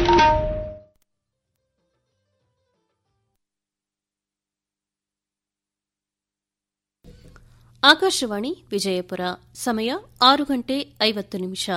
ಆಕಾಶವಾಣಿ ವಿಜಯಪುರ ಸಮಯ ಆರು ಗಂಟೆ ಐವತ್ತು ನಿಮಿಷ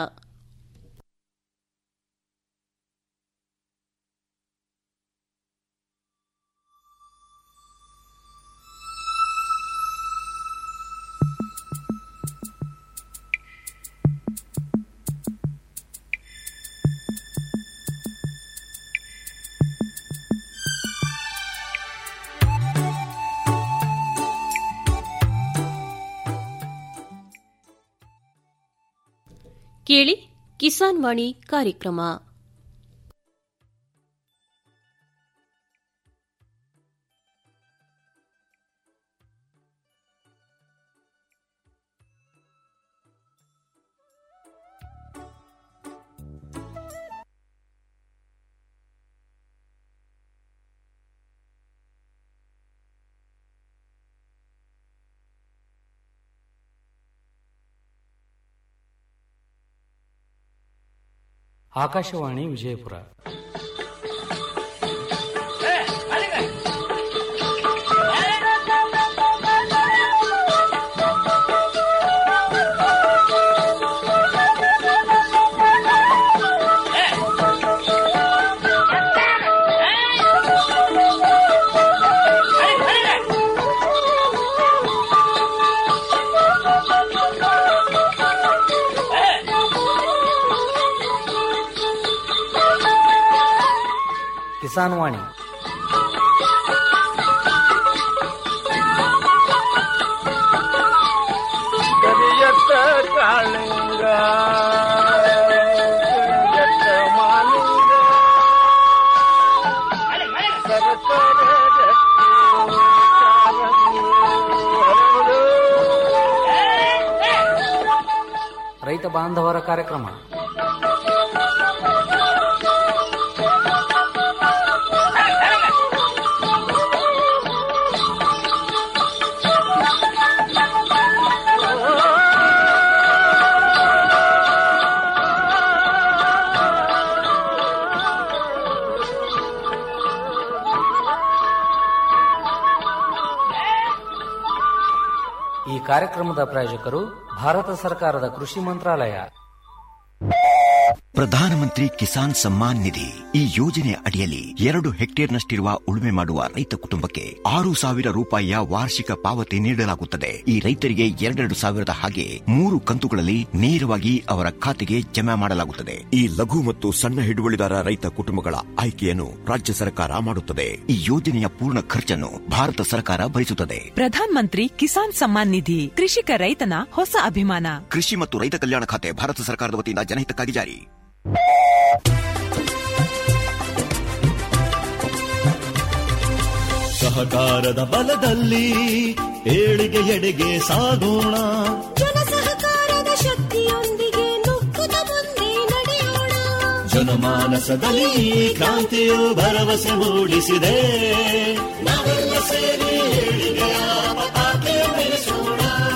ಕೇಳಿ ಕಿಸಾನ್ ವಾಣಿ ಕಾರ್ಯಕ್ರಮ ಆಕಾಶವಾಣಿ ವಿಜಯಪುರ ಕಿಸಾನ್ ವಾಣಿ ಕರಿಯತ್ತ ಕಾಳಿಂಗ ಕರಿಯತ್ತ ಮಾಲಿಂಗ ಸರಸರ ರಕ್ತಿ ಕಾರಂಗಿ ಹರಡು. ರೈತ ಬಾಂಧವರ ಕಾರ್ಯಕ್ರಮ ಈ ಕಾರ್ಯಕ್ರಮದ ಪ್ರಾಯೋಜಕರು ಭಾರತ ಸರ್ಕಾರದ ಕೃಷಿ ಮಂತ್ರಾಲಯ ಪ್ರಧಾನಮಂತ್ರಿ ಕಿಸಾನ್ ಸಮ್ಮಾನ್ ನಿಧಿ ಈ ಯೋಜನೆ ಅಡಿಯಲ್ಲಿ ಎರಡು ಹೆಕ್ಟೇರ್ನಷ್ಟಿರುವ ಉಳುಮೆ ಮಾಡುವ ರೈತ ಕುಟುಂಬಕ್ಕೆ ಆರು ಸಾವಿರ ರೂಪಾಯಿಯ ವಾರ್ಷಿಕ ಪಾವತಿ ನೀಡಲಾಗುತ್ತದೆ ಈ ರೈತರಿಗೆ ಎರಡೆರಡು ಸಾವಿರದ ಹಾಗೆ ಮೂರು ಕಂತುಗಳಲ್ಲಿ ನೇರವಾಗಿ ಅವರ ಖಾತೆಗೆ ಜಮಾ ಮಾಡಲಾಗುತ್ತದೆ ಈ ಲಘು ಮತ್ತು ಸಣ್ಣ ಹಿಡುವಳಿದಾರ ರೈತ ಕುಟುಂಬಗಳ ಆಯ್ಕೆಯನ್ನು ರಾಜ್ಯ ಸರ್ಕಾರ ಮಾಡುತ್ತದೆ ಈ ಯೋಜನೆಯ ಪೂರ್ಣ ಖರ್ಚನ್ನು ಭಾರತ ಸರ್ಕಾರ ಭರಿಸುತ್ತದೆ ಪ್ರಧಾನ್ ಮಂತ್ರಿ ಕಿಸಾನ್ ಸಮ್ಮಾನ್ ನಿಧಿ ಕೃಷಿಕ ರೈತನ ಹೊಸ ಅಭಿಮಾನ ಕೃಷಿ ಮತ್ತು ರೈತ ಕಲ್ಯಾಣ ಖಾತೆ ಭಾರತ ಸರ್ಕಾರದ ವತಿಯಿಂದ ಜನಹಿತಕ್ಕಾಗಿ ಜಾರಿ ಸಹಕಾರದ ಬಲದಲ್ಲಿ ಏಳಿಗೆ ಎಡೆಗೆ ಸಾಗೋಣ ಜನ ಸಹಕಾರದ ಶಕ್ತಿಯೊಂದಿಗೆ ನುಗ್ಗುತ್ತ ಮುಂದೆ ನಡೆಯೋಣ ಜನಮಾನಸದಲ್ಲಿ ಈ ಕ್ರಾಂತಿಯು ಭರವಸೆ ಮೂಡಿಸಿದೆ ನಾವೆಲ್ಲ ಸೇರಿ ಏಳಿಗೆಯ ಪತಾಕೆ ಬೆಳೆಸೋಣ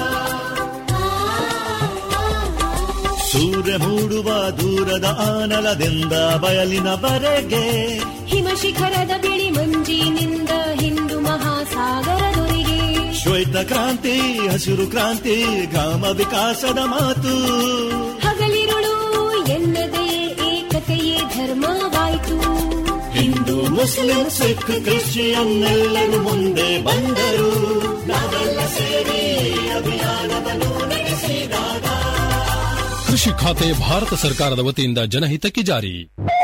ಸೂರ್ಯ ಮೂಡುವ ದೂರದ ಆನಲದಿಂದ ಬಯಲಿನವರೆಗೆ ಹಿಮ ಶಿಖರದ ಬಿಳಿ ಮಂಜಿನಿಂದ ಹಿಂದೂ ಮಹಾಸಾಗರದೊರೆಗೆ ಶ್ವೇತ ಕ್ರಾಂತಿ ಹಸಿರು ಕ್ರಾಂತಿ ಗ್ರಾಮ ವಿಕಾಸದ ಮಾತು ಹಗಲಿರುಳು ಎನ್ನದೇ ಏಕತೆಯೇ ಧರ್ಮವಾಯಿತು ಹಿಂದೂ ಮುಸ್ಲಿಂ ಸಿಖ್ ಕ್ರಿಶ್ಚಿಯನ್ನೆಲ್ಲರೂ ಮುಂದೆ ಬಂದರು ನಾವೆಲ್ಲ ಸೇರಿ ಅಭಿಯಾನವನ್ನು ನಡೆಸಿದಾಗ ಕೃಷಿ ಖಾತೆ ಭಾರತ ಸರ್ಕಾರದ ವತಿಯಿಂದ ಜನಹಿತಕ್ಕೆ ಜಾರಿ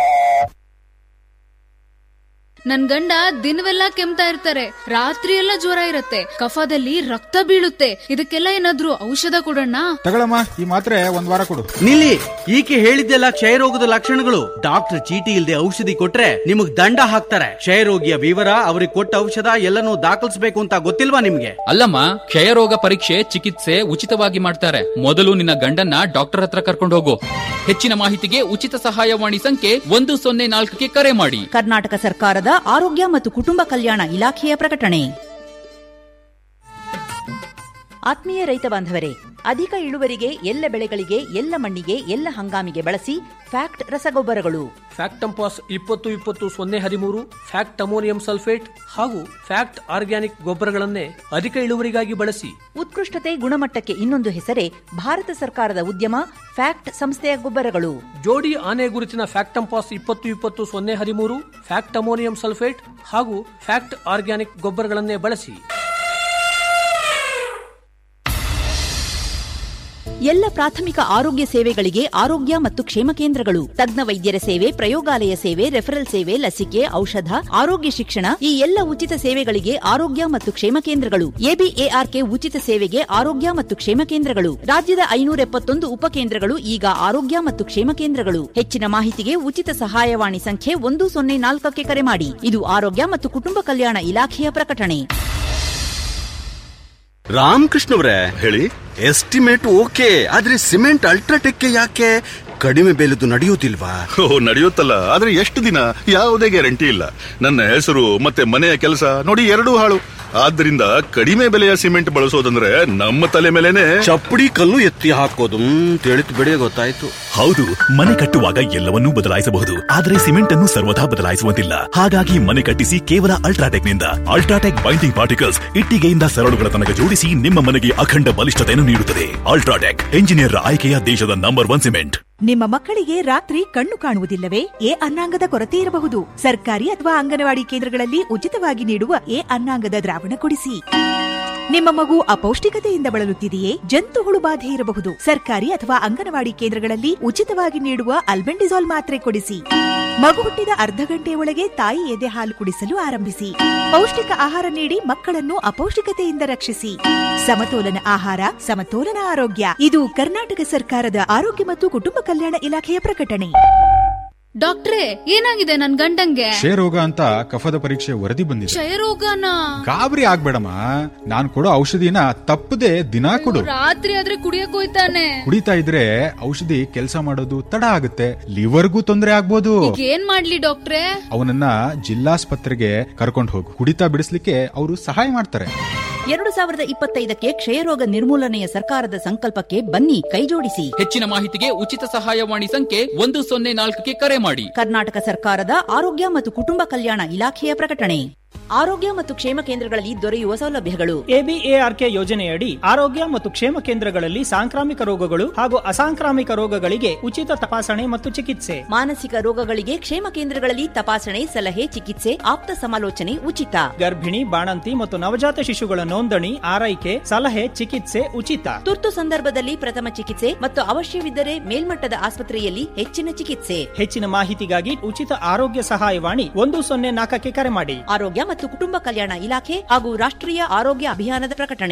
ನನ್ ಗಂಡ ದಿನವೆಲ್ಲ ಕೆಮ್ತಾ ಇರ್ತಾರೆ ರಾತ್ರಿ ಎಲ್ಲ ಜ್ವರ ಇರತ್ತೆ ಕಫದಲ್ಲಿ ರಕ್ತ ಬೀಳುತ್ತೆ ಇದಕ್ಕೆಲ್ಲ ಏನಾದ್ರೂ ಔಷಧ ಕೊಡೋಣ ತಗೊಳಮ್ಮ ಈ ಮಾತ್ರೆ ಒಂದ್ ವಾರ ಕೊಡು ನಿಲ್ಲಿ ಈಕೆ ಹೇಳಿದ್ದೆಲ್ಲ ಕ್ಷಯರೋಗದ ಲಕ್ಷಣಗಳು ಡಾಕ್ಟರ್ ಚೀಟಿ ಇಲ್ಲದೆ ಔಷಧಿ ಕೊಟ್ರೆ ನಿಮಗ್ ದಂಡ ಹಾಕ್ತಾರೆ ಕ್ಷಯರೋಗಿಯ ವಿವರ ಅವ್ರಿಗೆ ಕೊಟ್ಟ ಔಷಧ ಎಲ್ಲನೂ ದಾಖಲಿಸಬೇಕು ಅಂತ ಗೊತ್ತಿಲ್ವಾ ನಿಮ್ಗೆ ಅಲ್ಲಮ್ಮ ಕ್ಷಯರೋಗ ಪರೀಕ್ಷೆ ಚಿಕಿತ್ಸೆ ಉಚಿತವಾಗಿ ಮಾಡ್ತಾರೆ ಮೊದಲು ನಿನ್ನ ಗಂಡನ್ನ ಡಾಕ್ಟರ್ ಹತ್ರ ಕರ್ಕೊಂಡು ಹೋಗು ಹೆಚ್ಚಿನ ಮಾಹಿತಿಗೆ ಉಚಿತ ಸಹಾಯವಾಣಿ ಸಂಖ್ಯೆ ಒಂದು ಸೊನ್ನೆ ನಾಲ್ಕಕ್ಕೆ ಕರೆ ಮಾಡಿ ಕರ್ನಾಟಕ ಸರ್ಕಾರದ ಆರೋಗ್ಯ ಮತ್ತು ಕುಟುಂಬ ಕಲ್ಯಾಣ ಇಲಾಖೆಯ ಪ್ರಕಟಣೆ ಆತ್ಮೀಯ ರೈತ ಬಾಂಧವರೇ ಅಧಿಕ ಇಳುವರಿಗೆ ಎಲ್ಲ ಬೆಳೆಗಳಿಗೆ ಎಲ್ಲ ಮಣ್ಣಿಗೆ ಎಲ್ಲ ಹಂಗಾಮಿಗೆ ಬಳಸಿ ಫ್ಯಾಕ್ಟ್ ರಸಗೊಬ್ಬರಗಳು ಫ್ಯಾಕ್ಟಂಪಾಸ್ ಇಪ್ಪತ್ತು ಇಪ್ಪತ್ತು ಸೊನ್ನೆ ಹದಿಮೂರು ಫ್ಯಾಕ್ಟ್ ಅಮೋನಿಯಂ ಸಲ್ಫೇಟ್ ಹಾಗೂ ಫ್ಯಾಕ್ಟ್ ಆರ್ಗ್ಯಾನಿಕ್ ಗೊಬ್ಬರಗಳನ್ನೇ ಅಧಿಕ ಇಳುವರಿಗಾಗಿ ಬಳಸಿ ಉತ್ಕೃಷ್ಟತೆ ಗುಣಮಟ್ಟಕ್ಕೆ ಇನ್ನೊಂದು ಹೆಸರೇ ಭಾರತ ಸರ್ಕಾರದ ಉದ್ಯಮ ಫ್ಯಾಕ್ಟ್ ಸಂಸ್ಥೆಯ ಗೊಬ್ಬರಗಳು ಜೋಡಿ ಆನೆ ಗುರುತಿನ ಫ್ಯಾಕ್ಟಂಪಾಸ್ ಇಪ್ಪತ್ತು ಇಪ್ಪತ್ತು ಸೊನ್ನೆ ಹದಿಮೂರು ಫ್ಯಾಕ್ಟ್ ಅಮೋನಿಯಂ ಸಲ್ಫೇಟ್ ಹಾಗೂ ಫ್ಯಾಕ್ಟ್ ಆರ್ಗ್ಯಾನಿಕ್ ಗೊಬ್ಬರಗಳನ್ನೇ ಬಳಸಿ ಎಲ್ಲ ಪ್ರಾಥಮಿಕ ಆರೋಗ್ಯ ಸೇವೆಗಳಿಗೆ ಆರೋಗ್ಯ ಮತ್ತು ಕ್ಷೇಮ ಕೇಂದ್ರಗಳು ತಜ್ಞ ವೈದ್ಯರ ಸೇವೆ ಪ್ರಯೋಗಾಲಯ ಸೇವೆ ರೆಫರಲ್ ಸೇವೆ ಲಸಿಕೆ ಔಷಧ ಆರೋಗ್ಯ ಶಿಕ್ಷಣ ಈ ಎಲ್ಲ ಉಚಿತ ಸೇವೆಗಳಿಗೆ ಆರೋಗ್ಯ ಮತ್ತು ಕ್ಷೇಮ ಕೇಂದ್ರಗಳು ಎಬಿಎಆರ್ಕೆ ಉಚಿತ ಸೇವೆಗೆ ಆರೋಗ್ಯ ಮತ್ತು ಕ್ಷೇಮ ಕೇಂದ್ರಗಳು ರಾಜ್ಯದ ಐನೂರ ಎಪ್ಪತ್ತೊಂದು ಉಪಕೇಂದ್ರಗಳು ಈಗ ಆರೋಗ್ಯ ಮತ್ತು ಕ್ಷೇಮ ಕೇಂದ್ರಗಳು ಹೆಚ್ಚಿನ ಮಾಹಿತಿಗೆ ಉಚಿತ ಸಹಾಯವಾಣಿ ಸಂಖ್ಯೆ ಒಂದು ಸೊನ್ನೆ ನಾಲ್ಕಕ್ಕೆ ಕರೆ ಮಾಡಿ ಇದು ಆರೋಗ್ಯ ಮತ್ತು ಕುಟುಂಬ ಕಲ್ಯಾಣ ಇಲಾಖೆಯ ಪ್ರಕಟಣೆ ರಾಮಕೃಷ್ಣವ್ರೆ ಹೇಳಿ ಎಸ್ಟಿಮೇಟ್ ಓಕೆ ಆದ್ರೆ ಸಿಮೆಂಟ್ ಅಲ್ಟ್ರಾಟೆಕ್ ಯಾಕೆ ಕಡಿಮೆ ಬೆಲೆದು ನಡೆಯುವುದಿಲ್ವಾ ಓ ನಡೆಯುತ್ತಲ್ಲ ಆದ್ರೆ ಎಷ್ಟು ದಿನ ಯಾವುದೇ ಗ್ಯಾರಂಟಿ ಇಲ್ಲ ನನ್ನ ಹೆಸರು ಮತ್ತೆ ಮನೆಯ ಕೆಲಸ ನೋಡಿ ಎರಡೂ ಹಾಳು ಆದ್ದರಿಂದ ಕಡಿಮೆ ಬೆಲೆಯ ಸಿಮೆಂಟ್ ಬಳಸೋದಂದ್ರೆ ನಮ್ಮ ತಲೆ ಮೇಲೆನೆ ಚಪ್ಪಡಿ ಕಲ್ಲು ಎತ್ತಿ ಹಾಕೋದು ತಿಳಿತು ಬಿಡಿ ಗೊತ್ತಾಯ್ತು ಹೌದು ಮನೆ ಕಟ್ಟುವಾಗ ಎಲ್ಲವನ್ನೂ ಬದಲಾಯಿಸಬಹುದು ಆದರೆ ಸಿಮೆಂಟ್ ಅನ್ನು ಸರ್ವದಾ ಬದಲಾಯಿಸುವಂತಿಲ್ಲ ಹಾಗಾಗಿ ಮನೆ ಕಟ್ಟಿಸಿ ಕೇವಲ ಅಲ್ಟ್ರಾಟೆಕ್ ನಿಂದ ಅಲ್ಟ್ರಾಟೆಕ್ ಬೈಂಡಿಂಗ್ ಪಾರ್ಟಿಕಲ್ಸ್ ಇಟ್ಟಿಗೆಯಿಂದ ಸರಳುಗಳ ತನಕ ಜೋಡಿಸಿ ನಿಮ್ಮ ಮನೆಗೆ ಅಖಂಡ ಬಲಿಷ್ಠತೆಯನ್ನು ನೀಡುತ್ತದೆ ಅಲ್ಟ್ರಾಟೆಕ್ ಎಂಜಿನಿಯರ್ ಆಯ್ಕೆಯ ದೇಶದ ನಂಬರ್ ಒನ್ ಸಿಮೆಂಟ್ ನಿಮ್ಮ ಮಕ್ಕಳಿಗೆ ರಾತ್ರಿ ಕಣ್ಣು ಕಾಣುವುದಿಲ್ಲವೇ ಎ ಅನ್ನಾಂಗದ ಕೊರತೆ ಇರಬಹುದು ಸರ್ಕಾರಿ ಅಥವಾ ಅಂಗನವಾಡಿ ಕೇಂದ್ರಗಳಲ್ಲಿ ಉಚಿತವಾಗಿ ನೀಡುವ ಎ ಅನ್ನಾಂಗದ ದ್ರಾವಣ ಕೊಡಿಸಿ ನಿಮ್ಮ ಮಗು ಅಪೌಷ್ಟಿಕತೆಯಿಂದ ಬಳಲುತ್ತಿದೆಯೇ ಜಂತು ಹುಳು ಬಾಧೆ ಇರಬಹುದು ಸರ್ಕಾರಿ ಅಥವಾ ಅಂಗನವಾಡಿ ಕೇಂದ್ರಗಳಲ್ಲಿ ಉಚಿತವಾಗಿ ನೀಡುವ ಅಲ್ಬೆಂಡಿಸಾಲ್ ಮಾತ್ರೆ ಕೊಡಿಸಿ ಮಗು ಹುಟ್ಟಿದ ಅರ್ಧ ಗಂಟೆಯೊಳಗೆ ತಾಯಿ ಎದೆ ಹಾಲು ಕುಡಿಸಲು ಆರಂಭಿಸಿ ಪೌಷ್ಟಿಕ ಆಹಾರ ನೀಡಿ ಮಕ್ಕಳನ್ನು ಅಪೌಷ್ಟಿಕತೆಯಿಂದ ರಕ್ಷಿಸಿ ಸಮತೋಲನ ಆಹಾರ ಸಮತೋಲನ ಆರೋಗ್ಯ ಇದು ಕರ್ನಾಟಕ ಸರ್ಕಾರದ ಆರೋಗ್ಯ ಮತ್ತು ಕುಟುಂಬ ಕಲ್ಯಾಣ ಇಲಾಖೆಯ ಪ್ರಕಟಣೆ ಡಾಕ್ಟ್ರೇ ಏನಾಗಿದೆ ನನ್ ಗಂಡಂಗೆ ಕ್ಷಯರೋಗ ಅಂತ ಕಫದ ಪರೀಕ್ಷೆ ವರದಿ ಬಂದಿದೆ ಕ್ಷಯರೋಗನ ಗಾಬರಿ ಆಗ್ಬೇಡಮ್ಮ ನಾನ್ ಕೊಡೋ ಔಷಧಿನ ತಪ್ಪದೆ ದಿನಾ ಕೊಡು ರಾತ್ರಿ ಆದ್ರೆ ಕುಡಿಯಕ್ ಹೋಯ್ತಾನೆ ಕುಡಿತಾ ಇದ್ರೆ ಔಷಧಿ ಕೆಲಸ ಮಾಡೋದು ತಡ ಆಗುತ್ತೆ ಲಿವರ್ಗೂ ತೊಂದರೆ ಆಗ್ಬೋದು ಈಗ ಏನ್ ಮಾಡ್ಲಿ ಡಾಕ್ಟ್ರೇ ಅವನನ್ನ ಜಿಲ್ಲಾಸ್ಪತ್ರೆಗೆ ಕರ್ಕೊಂಡು ಹೋಗು ಕುಡಿತಾ ಬಿಡಿಸ್ಲಿಕ್ಕೆ ಅವರು ಸಹಾಯ ಮಾಡ್ತಾರೆ ಎರಡು ಸಾವಿರದ ಇಪ್ಪತ್ತೈದಕ್ಕೆ ಕ್ಷಯರೋಗ ನಿರ್ಮೂಲನೆಯ ಸರ್ಕಾರದ ಸಂಕಲ್ಪಕ್ಕೆ ಬನ್ನಿ ಕೈಜೋಡಿಸಿ ಹೆಚ್ಚಿನ ಮಾಹಿತಿಗೆ ಉಚಿತ ಸಹಾಯವಾಣಿ ಸಂಖ್ಯೆ ಒಂದು ಸೊನ್ನೆ ನಾಲ್ಕಕ್ಕೆ ಕರೆ ಮಾಡಿ ಕರ್ನಾಟಕ ಸರ್ಕಾರದ ಆರೋಗ್ಯ ಮತ್ತು ಕುಟುಂಬ ಕಲ್ಯಾಣ ಇಲಾಖೆಯ ಪ್ರಕಟಣೆ ಆರೋಗ್ಯ ಮತ್ತು ಕ್ಷೇಮ ಕೇಂದ್ರಗಳಲ್ಲಿ ದೊರೆಯುವ ಸೌಲಭ್ಯಗಳು ಎಬಿಎಆರ್ಕೆ ಯೋಜನೆಯಡಿ ಆರೋಗ್ಯ ಮತ್ತು ಕ್ಷೇಮ ಕೇಂದ್ರಗಳಲ್ಲಿ ಸಾಂಕ್ರಾಮಿಕ ರೋಗಗಳು ಹಾಗೂ ಅಸಾಂಕ್ರಾಮಿಕ ರೋಗಗಳಿಗೆ ಉಚಿತ ತಪಾಸಣೆ ಮತ್ತು ಚಿಕಿತ್ಸೆ ಮಾನಸಿಕ ರೋಗಗಳಿಗೆ ಕ್ಷೇಮ ಕೇಂದ್ರಗಳಲ್ಲಿ ತಪಾಸಣೆ ಸಲಹೆ ಚಿಕಿತ್ಸೆ ಆಪ್ತ ಸಮಾಲೋಚನೆ ಉಚಿತ ಗರ್ಭಿಣಿ ಬಾಣಂತಿ ಮತ್ತು ನವಜಾತ ಶಿಶುಗಳ ನೋಂದಣಿ ಆರೈಕೆ ಸಲಹೆ ಚಿಕಿತ್ಸೆ ಉಚಿತ ತುರ್ತು ಸಂದರ್ಭದಲ್ಲಿ ಪ್ರಥಮ ಚಿಕಿತ್ಸೆ ಮತ್ತು ಅವಶ್ಯವಿದ್ದರೆ ಮೇಲ್ಮಟ್ಟದ ಆಸ್ಪತ್ರೆಯಲ್ಲಿ ಹೆಚ್ಚಿನ ಚಿಕಿತ್ಸೆ ಹೆಚ್ಚಿನ ಮಾಹಿತಿಗಾಗಿ ಉಚಿತ ಆರೋಗ್ಯ ಸಹಾಯವಾಣಿ ಒಂದು ಸೊನ್ನೆ ನಾಲ್ಕಕ್ಕೆ ಕರೆ ಮಾಡಿ ಆರೋಗ್ಯ ಮತ್ತು ಕುಟುಂಬ ಕಲ್ಯಾಣ ಇಲಾಖೆ ಹಾಗೂ ರಾಷ್ಟ್ರೀಯ ಆರೋಗ್ಯ ಅಭಿಯಾನದ ಪ್ರಕಟಣೆ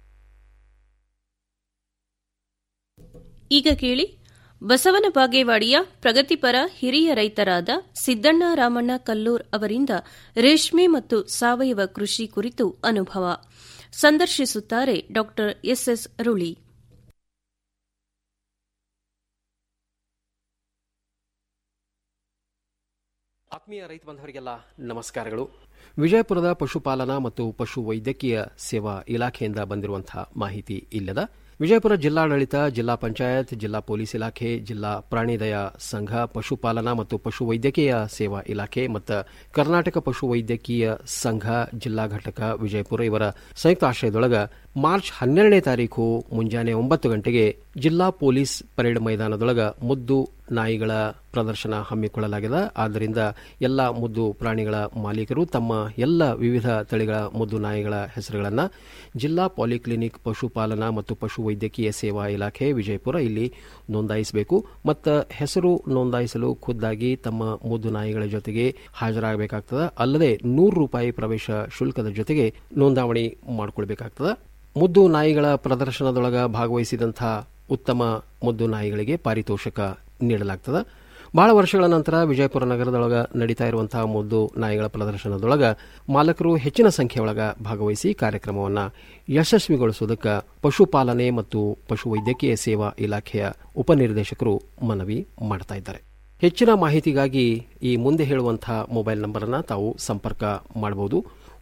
ಈಗ ಕೇಳಿ ಬಸವನ ಬಾಗೇವಾಡಿಯ ಪ್ರಗತಿಪರ ಹಿರಿಯ ರೈತರಾದ ಸಿದ್ದಣ್ಣ ರಾಮಣ್ಣ ಕಲ್ಲೂರ್ ಅವರಿಂದ ರೇಷ್ಮೆ ಮತ್ತು ಸಾವಯವ ಕೃಷಿ ಕುರಿತು ಅನುಭವ ಸಂದರ್ಶಿಸುತ್ತಾರೆ ಡಾ ಎಸ್ಎಸ್ ರುಳಿ ಆತ್ಮೀಯ ರೈತ ಬಾಂಧವರಿಗೆಲ್ಲ ನಮಸ್ಕಾರಗಳು ವಿಜಯಪುರದ ಪಶುಪಾಲನಾ ಮತ್ತು ಪಶು ವೈದ್ಯಕೀಯ ಸೇವಾ ಇಲಾಖೆಯಿಂದ ಬಂದಿರುವಂತಹ ಮಾಹಿತಿ ಇಲ್ಲದ ವಿಜಯಪುರ ಜಿಲ್ಲಾಡಳಿತ ಜಿಲ್ಲಾ ಪಂಚಾಯತ್ ಜಿಲ್ಲಾ ಪೊಲೀಸ್ ಇಲಾಖೆ ಜಿಲ್ಲಾ ಪ್ರಾಣಿದಯ ಸಂಘ ಪಶುಪಾಲನಾ ಮತ್ತು ಪಶು ವೈದ್ಯಕೀಯ ಸೇವಾ ಇಲಾಖೆ ಮತ್ತು ಕರ್ನಾಟಕ ಪಶು ವೈದ್ಯಕೀಯ ಸಂಘ ಜಿಲ್ಲಾ ಘಟಕ ವಿಜಯಪುರ ಇವರ ಸಂಯುಕ್ತ ಆಶ್ರಯದೊಳಗ ಮಾರ್ಚ್ ಹನ್ನೆರಡನೇ ತಾರೀಕು ಮುಂಜಾನೆ ಒಂಬತ್ತು ಗಂಟೆಗೆ ಜಿಲ್ಲಾ ಪೊಲೀಸ್ ಪರೇಡ್ ಮೈದಾನದೊಳಗ ಮುದ್ದು ನಾಯಿಗಳ ಪ್ರದರ್ಶನ ಹಮ್ಮಿಕೊಳ್ಳಲಾಗಿದೆ ಆದ್ದರಿಂದ ಎಲ್ಲ ಮುದ್ದು ಪ್ರಾಣಿಗಳ ಮಾಲೀಕರು ತಮ್ಮ ಎಲ್ಲ ವಿವಿಧ ತಳಿಗಳ ಮುದ್ದು ನಾಯಿಗಳ ಹೆಸರುಗಳನ್ನು ಜಿಲ್ಲಾ ಪಾಲಿಕ್ಲಿನಿಕ್ ಪಶುಪಾಲನಾ ಮತ್ತು ಪಶು ವೈದ್ಯಕೀಯ ಸೇವಾ ಇಲಾಖೆ ವಿಜಯಪುರ ಇಲ್ಲಿ ನೋಂದಾಯಿಸಬೇಕು ಮತ್ತು ಹೆಸರು ನೋಂದಾಯಿಸಲು ಖುದ್ದಾಗಿ ತಮ್ಮ ಮುದ್ದು ನಾಯಿಗಳ ಜೊತೆಗೆ ಹಾಜರಾಗಬೇಕಾಗ್ತದೆ ಅಲ್ಲದೆ ನೂರು ರೂಪಾಯಿ ಪ್ರವೇಶ ಶುಲ್ಕದ ಜೊತೆಗೆ ನೋಂದಾವಣಿ ಮಾಡಿಕೊಳ್ಬೇಕಾಗ್ತದೆ ಮುದ್ದು ನಾಯಿಗಳ ಪ್ರದರ್ಶನದೊಳಗ ಭಾಗವಹಿಸಿದಂಥ ಉತ್ತಮ ಮುದ್ದು ನಾಯಿಗಳಿಗೆ ಪಾರಿತೋಷಕ ನೀಡಲಾಗ್ತದೆ ಬಹಳ ವರ್ಷಗಳ ನಂತರ ವಿಜಯಪುರ ನಗರದೊಳಗ ನಡೀತಾ ಇರುವಂತಹ ಮುದ್ದು ನಾಯಿಗಳ ಪ್ರದರ್ಶನದೊಳಗ ಮಾಲಕರು ಹೆಚ್ಚಿನ ಸಂಖ್ಯೆಯೊಳಗ ಭಾಗವಹಿಸಿ ಕಾರ್ಯಕ್ರಮವನ್ನು ಯಶಸ್ವಿಗೊಳಿಸುವುದಕ್ಕೆ ಪಶುಪಾಲನೆ ಮತ್ತು ಪಶು ವೈದ್ಯಕೀಯ ಸೇವಾ ಇಲಾಖೆಯ ಉಪನಿರ್ದೇಶಕರು ಮನವಿ ಮಾಡ್ತಾ ಇದ್ದಾರೆ ಹೆಚ್ಚಿನ ಮಾಹಿತಿಗಾಗಿ ಈ ಮುಂದೆ ಹೇಳುವಂತಹ ಮೊಬೈಲ್ ನಂಬರನ್ನು ತಾವು ಸಂಪರ್ಕ ಮಾಡಬಹುದು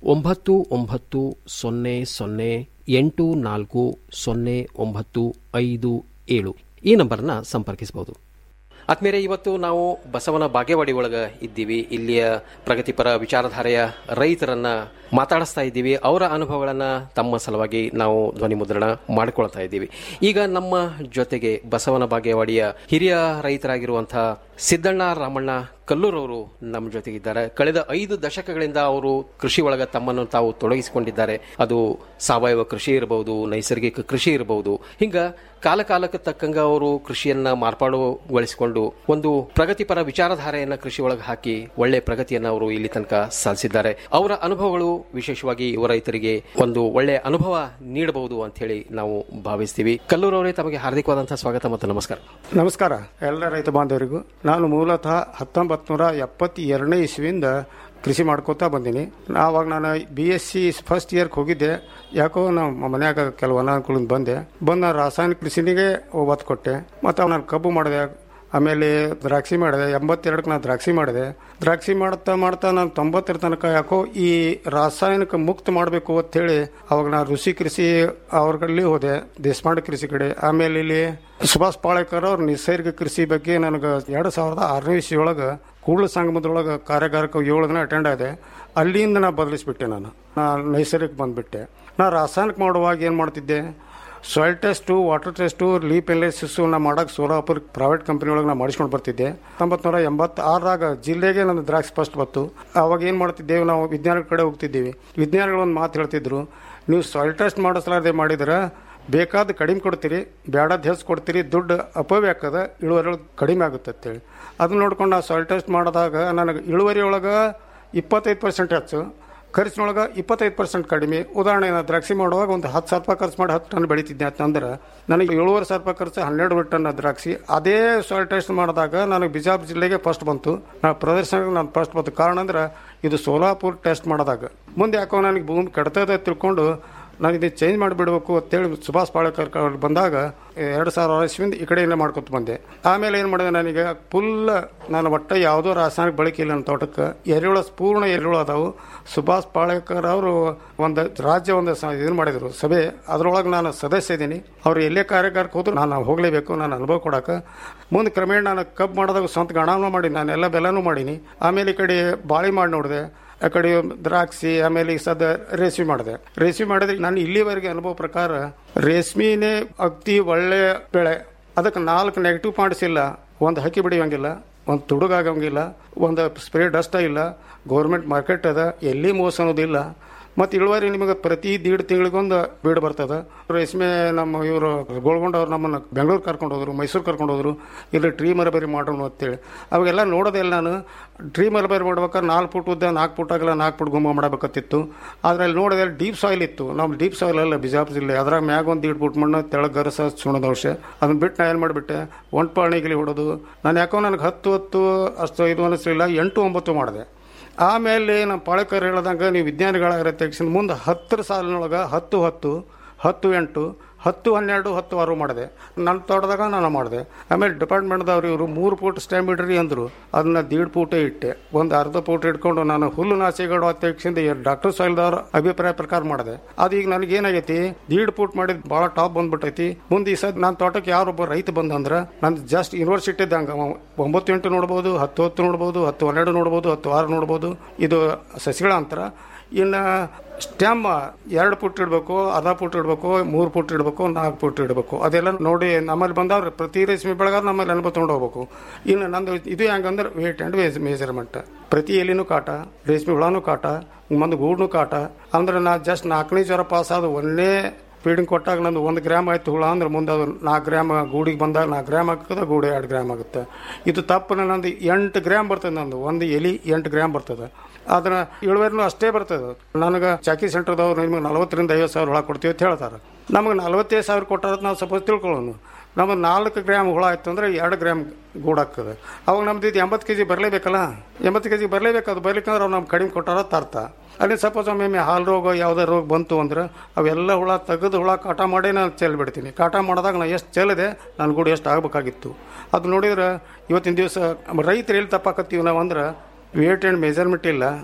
ಒಂಬತ್ತು ಒಂಬತ್ತು ಸೊನ್ನೆ ಸೊನ್ನೆ ಎಂಟು ನಾಲ್ಕು ಸೊನ್ನೆ ಒಂಬತ್ತು ಐದು ಏಳು ಈ ನಂಬರ್ನ ಸಂಪರ್ಕಿಸಬಹುದು ಆತ್ಮೇಲೆ ಇವತ್ತು ನಾವು ಬಸವನ ಬಾಗೇವಾಡಿ ಒಳಗ ಇದ್ದೀವಿ ಇಲ್ಲಿಯ ಪ್ರಗತಿಪರ ವಿಚಾರಧಾರೆಯ ರೈತರನ್ನ ಮಾತಾಡಿಸ್ತಾ ಇದ್ದೀವಿ ಅವರ ಅನುಭವಗಳನ್ನ ತಮ್ಮ ಸಲುವಾಗಿ ನಾವು ಧ್ವನಿ ಮುದ್ರಣ ಮಾಡಿಕೊಳ್ತಾ ಇದ್ದೀವಿ ಈಗ ನಮ್ಮ ಜೊತೆಗೆ ಬಸವನ ಬಾಗೇವಾಡಿಯ ಹಿರಿಯ ರೈತರಾಗಿರುವಂತಹ ಸಿದ್ದಣ್ಣ ರಾಮಣ್ಣ ಕಲ್ಲೂರವರು ನಮ್ಮ ಜೊತೆಗಿದ್ದಾರೆ ಕಳೆದ ಐದು ದಶಕಗಳಿಂದ ಅವರು ಕೃಷಿ ಒಳಗ ತಮ್ಮನ್ನು ತಾವು ತೊಡಗಿಸಿಕೊಂಡಿದ್ದಾರೆ ಅದು ಸಾವಯವ ಕೃಷಿ ಇರಬಹುದು ನೈಸರ್ಗಿಕ ಕೃಷಿ ಇರಬಹುದು ಹಿಂಗ ಕಾಲ ಕಾಲಕ್ಕೆ ತಕ್ಕಂಗ ಅವರು ಕೃಷಿಯನ್ನ ಮಾರ್ಪಾಡುಗೊಳಿಸಿಕೊಂಡು ಒಂದು ಪ್ರಗತಿಪರ ವಿಚಾರಧಾರೆಯನ್ನ ಕೃಷಿ ಒಳಗೆ ಹಾಕಿ ಒಳ್ಳೆ ಪ್ರಗತಿಯನ್ನ ಅವರು ಇಲ್ಲಿ ತನಕ ಸಾಧಿಸಿದ್ದಾರೆ ಅವರ ಅನುಭವಗಳು ವಿಶೇಷವಾಗಿ ಯುವ ರೈತರಿಗೆ ಒಂದು ಒಳ್ಳೆ ಅನುಭವ ನೀಡಬಹುದು ಅಂತ ಹೇಳಿ ನಾವು ಭಾವಿಸ್ತೀವಿ ಕಲ್ಲೂರವರೇ ತಮಗೆ ಹಾರ್ದಿಕವಾದಂತಹ ಸ್ವಾಗತ ಮತ್ತು ನಮಸ್ಕಾರ ನಮಸ್ಕಾರ ಎಲ್ಲ ರೈತ ಬಾಂಧವರಿಗೂ ನಾನು ಮೂಲತಃ ಹತ್ತೊಂಬತ್ತು ನೂರ ಎಪ್ಪತ್ತೆರಡನೇ ಇಸ್ವಿಯಿಂದ ಕೃಷಿ ಮಾಡ್ಕೋತಾ ಬಂದೀನಿ ಆವಾಗ ನಾನು ಬಿ ಎಸ್ ಸಿ ಫಸ್ಟ್ ಇಯರ್ಗೆ ಹೋಗಿದ್ದೆ ಯಾಕೋ ನಮ್ಮ ಮನ್ಯಾಗ ಕೆಲವು ಅನಾನುಕೂಲದಿಂದ ಬಂದೆ ಬಂದು ನಾನು ರಾಸಾಯನಿಕ ಕೃಷಿನಿಗೆ ಒತ್ತು ಕೊಟ್ಟೆ ಮತ್ತು ನಾನು ಕಬ್ಬು ಮಾಡಿದೆ ಆಮೇಲೆ ದ್ರಾಕ್ಷಿ ಮಾಡಿದೆ ಎಂಬತ್ತೆರಡಕ್ಕೆ ನಾನು ದ್ರಾಕ್ಷಿ ಮಾಡಿದೆ ದ್ರಾಕ್ಷಿ ಮಾಡ್ತಾ ಮಾಡ್ತಾ ನಾನು ತೊಂಬತ್ತರ ತನಕ ಯಾಕೋ ಈ ರಾಸಾಯನಿಕ ಮುಕ್ತ ಮಾಡಬೇಕು ಅಂತೇಳಿ ಅವಾಗ ನಾನು ಋಷಿ ಕೃಷಿ ಅವ್ರಲ್ಲಿ ಹೋದೆ ದೇಶಮಾಡ ಕೃಷಿ ಕಡೆ ಆಮೇಲೆ ಇಲ್ಲಿ ಸುಭಾಷ್ ಪಾಳೇಕರ್ ಅವ್ರ ನೈಸರ್ಗಿಕ ಕೃಷಿ ಬಗ್ಗೆ ನನಗೆ ಎರಡು ಸಾವಿರದ ಆರನೇ ಇಸ್ವಿಯೊಳಗೆ ಕೂಡಲ ಸಂಗಮದೊಳಗೆ ಕಾರ್ಯಗಾರಕ್ಕೆ ಏಳು ದಿನ ಅಟೆಂಡ್ ಆದೆ ಅಲ್ಲಿಂದ ನಾ ಬದಲಿಸ್ಬಿಟ್ಟೆ ನಾನು ನಾನು ನೈಸರ್ಗಿಕ ಬಂದುಬಿಟ್ಟೆ ನಾ ರಾಸಾಯನಿಕ ಮಾಡುವಾಗ ಏನು ಮಾಡ್ತಿದ್ದೆ soil test water test leaf analysis ನಾ ಮಾಡೋಕೆ ಸೋಲಾಪುರ್ ಪ್ರೈವೇಟ್ ಕಂಪ್ನಿ ಒಳಗೆ ನಾ ಮಾಡಿಸ್ಕೊಂಡು ಬರ್ತಿದ್ದೆ ಹತ್ತೊಂಬತ್ತು ನೂರ ಎಂಬತ್ತಾರರಾಗ ಜಿಲ್ಲೆಗೆ ನನ್ನ ದ್ರಾಕ್ಷಿ ಫಸ್ಟ್ ಬತ್ತು ಅವಾಗ ಏನು ಮಾಡ್ತಿದ್ದೇವೆ ನಾವು ವಿಜ್ಞಾನದ ಕಡೆ ಹೋಗ್ತಿದ್ದೀವಿ ವಿಜ್ಞಾನಿಗಳು ಒಂದು ಮಾತು ಹೇಳ್ತಿದ್ರು ನೀವು ಸಾಯಿಲ್ ಟೆಸ್ಟ್ ಮಾಡಿಸಲಾರ್ದೆ ಮಾಡಿದ್ರೆ ಬೇಕಾದ ಕಡಿಮೆ ಕೊಡ್ತೀರಿ ಬೇಡದ ಹೆಚ್ಚು ಕೊಡ್ತೀರಿ ದುಡ್ಡು ಅಪವ್ಯ ಆಗ್ತದ ಇಳುವರಿ ಕಡಿಮೆ ಆಗುತ್ತೆ ಅಂತೇಳಿ ಅದನ್ನ ನೋಡ್ಕೊಂಡು ನಾವು ಸಾಯಿಲ್ ಟೆಸ್ಟ್ ಮಾಡಿದಾಗ ನನಗೆ ಇಳುವರಿ ಒಳಗೆ ಇಪ್ಪತ್ತೈದು ಪರ್ಸೆಂಟ್ ಹೆಚ್ಚು ಖರ್ಚಿನೊಳಗೆ ಇಪ್ಪತ್ತೈದು ಪರ್ಸೆಂಟ್ ಕಡಿಮೆ ಉದಾಹರಣೆ ನಾನು ದ್ರಾಕ್ಷಿ ಮಾಡುವಾಗ ಒಂದು ಹತ್ತು ಸಾವಿರ ರೂಪಾಯಿ ಖರ್ಚು ಮಾಡಿ ಹತ್ತು ಟನ್ ಬೆಳಿತಿದ್ದೆ ಅಂತಂದ್ರೆ ನನಗೆ ಏಳುವರೆ ಸಾವಿರ ರೂಪಾಯಿ ಖರ್ಚು ಹನ್ನೆರಡು ಟನ್ ದ್ರಾಕ್ಷಿ ಅದೇ ಸಾಯಿಲ್ ಟೆಸ್ಟ್ ಮಾಡಿದಾಗ ನನಗೆ ಬಿಜಾಪುರ ಜಿಲ್ಲೆಗೆ ಫಸ್ಟ್ ಬಂತು ನಾನು ಪ್ರದರ್ಶನಕ್ಕೆ ನಾನು ಫಸ್ಟ್ ಬಂತು ಕಾರಣ ಅಂದ್ರೆ ಇದು ಸೋಲಾಪುರ್ ಟೆಸ್ಟ್ ಮಾಡಿದಾಗ ಮುಂದೆ ಯಾಕೋ ನನಗೆ ಭೂಮಿ ಕೆಡ್ತದೆ ತಿಳ್ಕೊಂಡು ನಾನು ಇದನ್ನು ಚೇಂಜ್ ಮಾಡಿಬಿಡ್ಬೇಕು ಅಂತೇಳಿ ಸುಭಾಷ್ ಪಾಳೇಕರ್ ಅವ್ರು ಬಂದಾಗ ಎರಡು ಸಾವಿರ ಇಸ್ವಿಂದ ಈ ಕಡೆಯಿಂದ ಮಾಡ್ಕೊತ ಬಂದೆ ಆಮೇಲೆ ಏನು ಮಾಡಿದೆ ನನಗೆ ಫುಲ್ ನಾನು ಒಟ್ಟು ಯಾವುದೋ ರಾಸಾಯನಿಕ ಬಳಕೆ ಇಲ್ಲ ನನ್ನ ತೋಟಕ್ಕೆ ಎರೆಹುಳ ಪೂರ್ಣ ಎರೆಹುಳ ಅದಾವು ಸುಭಾಷ್ ಪಾಳೇಕರ್ ಅವರು ಒಂದು ರಾಜ್ಯ ಒಂದು ಇದನ್ನು ಮಾಡಿದರು ಸಭೆ ಅದರೊಳಗೆ ನಾನು ಸದಸ್ಯ ಇದ್ದೀನಿ ಅವ್ರು ಎಲ್ಲೇ ಕಾರ್ಯಗಾರಕ್ಕೆ ಹೋದ್ರು ನಾನು ಹೋಗಲೇಬೇಕು ನಾನು ಅನುಭವ ಕೊಡಕ್ಕೆ ಮುಂದೆ ಕ್ರಮೇಣ ನಾನು ಕಬ್ಬು ಮಾಡಿದಾಗ ಸ್ವಂತ ಗಣನ ಮಾಡಿ ನಾನು ಎಲ್ಲ ಬೆಲ್ಲನೂ ಮಾಡೀನಿ ಆಮೇಲೆ ಈ ಕಡೆ ಬಾಳಿ ಮಾಡಿ ನೋಡಿದೆ ಆ ಕಡೆ ದ್ರಾಕ್ಷಿ ಆಮೇಲೆ ಈಗ ಸದ ರೇಷ್ಮೆ ಮಾಡಿದೆ ರೇಷ್ಮೆ ಮಾಡಿದ್ರೆ ನಾನು ಇಲ್ಲಿವರೆಗೆ ಅನುಭವ ಪ್ರಕಾರ ರೇಷ್ಮೆನೇ ಅತಿ ಒಳ್ಳೆ ಬೆಳೆ ಅದಕ್ಕೆ ನಾಲ್ಕು ನೆಗೆಟಿವ್ ಪಾಯಿಂಟ್ಸ್ ಇಲ್ಲ ಒಂದು ಹಕ್ಕಿ ಬಿಡಿಯೋಂಗಿಲ್ಲ ಒಂದು ತುಡುಗಾಗಂಗಿಲ್ಲ ಒಂದು ಸ್ಪ್ರೇ ಡಸ್ಟ್ ಇಲ್ಲ ಗೌರ್ಮೆಂಟ್ ಮಾರ್ಕೆಟ್ ಅದ ಎಲ್ಲಿ ಮೋಸ ಅನ್ನೋದಿಲ್ಲ ಮತ್ತು ಇಳುವರಿ ನಿಮಗೆ ಪ್ರತಿ ದೀಡ್ ತಿಂಗಳಿಗೊಂದು ಬೀಡು ಬರ್ತದೆ ರೇಷ್ಮೆ ನಮ್ಮ ಇವರು ಗೋಳ್ಗೊಂಡ ಅವ್ರು ನಮ್ಮನ್ನು ಬೆಂಗಳೂರು ಕರ್ಕೊಂಡು ಹೋದ್ರು ಮೈಸೂರು ಕರ್ಕೊಂಡು ಹೋದ್ರು ಇಲ್ಲಿ ಟ್ರೀ ಮರಬೇರಿ ಮಾಡೋಣ ಅಂತೇಳಿ ಅವಾಗೆಲ್ಲ ನೋಡೋದಿಲ್ಲ ನಾನು ಟ್ರೀ ಮರಬೇರಿ ಮಾಡ್ಬೇಕಾದ್ರೆ ನಾಲ್ಕು ಫುಟ್ ಉದ್ದ ನಾಲ್ಕು ಫುಟ್ ಆಗಲ್ಲ ನಾಲ್ಕು ಫುಟ್ ಗುಮ್ಮ ಮಾಡಬೇಕತ್ತಿತ್ತು ಆದರೆ ಅಲ್ಲಿ ನೋಡಿದ್ರೆ ಡೀಪ್ ಸಾಯಿಲ್ ಇತ್ತು ನಮ್ಮ ಡೀಪ್ ಸಾಯಿಲ್ ಅಲ್ಲ ಬಿಜಾಪುರ ಜಿಲ್ಲೆ ಅದ್ರಾಗ ಮ್ಯಾಗ ಒಂದು ದೀಡ್ ಫುಟ್ ಮಣ್ಣು ತೆಳಗೆ ಗರಸ ಸುಣ್ಣದ ಔಷಧ ಅದನ್ನ ಬಿಟ್ಟು ನಾ ಏನು ಮಾಡಿಬಿಟ್ಟೆ ಒಂಟು ಪಾಣಿಗಿಲಿ ಹೊಡೋದು ನಾನು ಯಾಕೋ ನನಗೆ ಹತ್ತು ಹತ್ತು ಅಷ್ಟು ಇದು ಅನ್ನಿಸ್ಲಿಲ್ಲ ಎಂಟು ಒಂಬತ್ತು ಮಾಡಿದೆ ಆಮೇಲೆ ನಮ್ಮ ಪಾಳಕರ್ ಹೇಳ್ದಂಗೆ ನೀವು ವಿಜ್ಞಾನಿಗಳಾಗಿರೋ ತೆಗಿಸಿದ ಮುಂದೆ ಹತ್ತರ ಸಾಲಿನೊಳಗೆ ಹತ್ತು ಹತ್ತು ಹತ್ತು ಎಂಟು ಹತ್ತು ಹನ್ನೆರಡು ಹತ್ತು ಆರು ಮಾಡಿದೆ ನನ್ನ ತೋಟದಾಗ ನಾನು ಮಾಡಿದೆ ಆಮೇಲೆ ಡಿಪಾರ್ಟ್ಮೆಂಟ್ದವ್ರು ಇವರು ಮೂರು ಫೂಟ್ ಸ್ಟ್ಯಾಂಪ್ ಇಡ್ರಿ ಅಂದರು ಅದನ್ನ ದೀಡ್ ಫೂಟೇ ಇಟ್ಟೆ ಒಂದು ಅರ್ಧ ಫೂಟ್ ಇಟ್ಕೊಂಡು ನಾನು ಹುಲ್ಲು ನಾಸಿಗಳು ತೆಗಿಸಿಂದ ಡಾಕ್ಟರ್ ಸಾಯಿಲ್ದವ್ರ ಅಭಿಪ್ರಾಯ ಪ್ರಕಾರ ಮಾಡಿದೆ ಅದು ಈಗ ನನಗೆ ಏನಾಗೈತಿ ದೀಡ್ ಫೂಟ್ ಮಾಡಿದ್ ಭಾಳ ಟಾಪ್ ಬಂದ್ಬಿಟ್ಟೈತಿ ಮುಂದೆ ಈ ಸದ್ ನನ್ನ ತೋಟಕ್ಕೆ ಯಾರೊಬ್ಬ ರೈತ ಬಂದಂದ್ರೆ ನಂದು ಜಸ್ಟ್ ಯೂನಿವರ್ಸಿಟಿ ಇದ್ದಂಗೆ ಅವ ಒಂಬತ್ತು ಎಂಟು ನೋಡ್ಬೋದು ಹತ್ತು ಹತ್ತು ನೋಡ್ಬೋದು ಹತ್ತು ಹನ್ನೆರಡು ನೋಡ್ಬೋದು ಹತ್ತು ಆರು ನೋಡ್ಬೋದು ಇದು ಸಸಿಗಳ ಅಂತರ ಇನ್ನು ಸ್ಟೆಮ್ ಎರಡು ಫುಟ್ ಇಡಬೇಕು ಅರ್ಧ ಫುಟ್ ಇಡಬೇಕು ಮೂರು ಫುಟ್ ಇಡಬೇಕು ನಾಲ್ಕು ಫುಟ್ ಇಡಬೇಕು ಅದೆಲ್ಲ ನೋಡಿ ನಮ್ಮಲ್ಲಿ ಬಂದವ್ರು ಪ್ರತಿ ರೇಷ್ಮೆ ಬೆಳೆಗಾರ ನಮ್ಮಲ್ಲಿ ಅನುಭವ ತೊಗೊಂಡು ಹೋಗ್ಬೇಕು ಇನ್ನು ನಂದು ಇದು ಹೆಂಗಂದ್ರೆ ವೇಟ್ ಆ್ಯಂಡ್ ವೇಸ್ ಮೆಜರ್ಮೆಂಟ್ ಪ್ರತಿ ಎಲಿನೂ ಕಾಟ ರೇಷ್ಮೆ ಹುಳನೂ ಕಾಟ ಒಂದು ಗೂಡ್ನೂ ಕಾಟ ಅಂದ್ರೆ ನಾ ಜಸ್ಟ್ ನಾಲ್ಕನೇ ಜ್ವರ ಪಾಸ್ ಆದ ಒಂದೇ ಫೀಡಿಂಗ್ ಕೊಟ್ಟಾಗ ನಂದು ಒಂದು ಗ್ರಾಮ್ ಆಯ್ತು ಹುಳ ಅಂದ್ರೆ ಮುಂದೆ ಅದು ನಾಲ್ಕು ಗ್ರಾಮ್ ಗೂಡಿಗೆ ಬಂದಾಗ ನಾಲ್ಕು ಗ್ರಾಮ್ ಆಗ್ತದೆ ಗೂಡು ಎರಡು ಗ್ರಾಮ್ ಆಗುತ್ತೆ ಇದು ತಪ್ಪು ನಂದು ಎಂಟು ಗ್ರಾಮ್ ಬರ್ತದೆ ನಂದು ಒಂದು ಎಲಿ ಎಂಟು ಗ್ರಾಮ್ ಬರ್ತದೆ ಅದನ್ನ ಇಳುವರಿನೂ ಅಷ್ಟೇ ಬರ್ತದೆ ನನಗೆ ಚಾಕಿ ಸೆಂಟರ್ದವ್ರು ನಿಮಗೆ ನಲವತ್ತರಿಂದ ಐವತ್ತು ಸಾವಿರ ಹುಳ ಕೊಡ್ತೀವಿ ಅಂತ ಹೇಳ್ತಾರೆ ನಮಗೆ ನಲವತ್ತೈದು ಸಾವಿರ ಕೊಟ್ಟಾರ ನಾವು ಸಪೋಸ್ ತಿಳ್ಕೊಳ್ಳೋನು ನಮಗೆ ನಾಲ್ಕು ಗ್ರಾಮ್ ಹುಳ ಆಯ್ತು ಅಂದರೆ ಎರಡು ಗ್ರಾಮ್ ಗೂಡಾಗ್ತದೆ ಅವಾಗ ನಮ್ದು ಇದು ಎಂಬತ್ತು ಕೆ ಜಿ ಬರಲೇಬೇಕಲ್ಲ ಎಂಬತ್ತು ಕೆ ಜಿ ಬರಲೇಬೇಕು ಅದು ಬರ್ಲಿಕ್ಕಂದ್ರೆ ಅವ್ರು ನಮ್ಗೆ ಕಡಿಮೆ ಕೊಟ್ಟಾರ ತರ್ತ ಅಲ್ಲಿ ಸಪೋಸ್ ಒಮ್ಮೆ ಹಾಲು ರೋಗ ಯಾವುದೇ ರೋಗ ಬಂತು ಅಂದ್ರೆ ಅವೆಲ್ಲ ಹುಳ ತೆಗೆದು ಹುಳ ಕಾಟ ಮಾಡೇ ನಾನು ಚೆಲ್ಲಿ ಬಿಡ್ತೀನಿ ಕಾಟ ಮಾಡಿದಾಗ ನಾನು ಎಷ್ಟು ಚೆಲ್ಲಿದೆ ನನ್ನ ಗೂಡು ಎಷ್ಟು ಆಗಬೇಕಾಗಿತ್ತು ಅದು ನೋಡಿದ್ರೆ ಇವತ್ತಿನ ದಿವಸ ರೈತರು ಎಲ್ಲಿ ತಪ್ಪಾಕತ್ತೀವಿ ನಾವು ಅಂದ್ರೆ ವೇಟ್ ಆ್ಯಂಡ್ ಮೆಜರ್ಮೆಂಟ್ ಇಲ್ಲ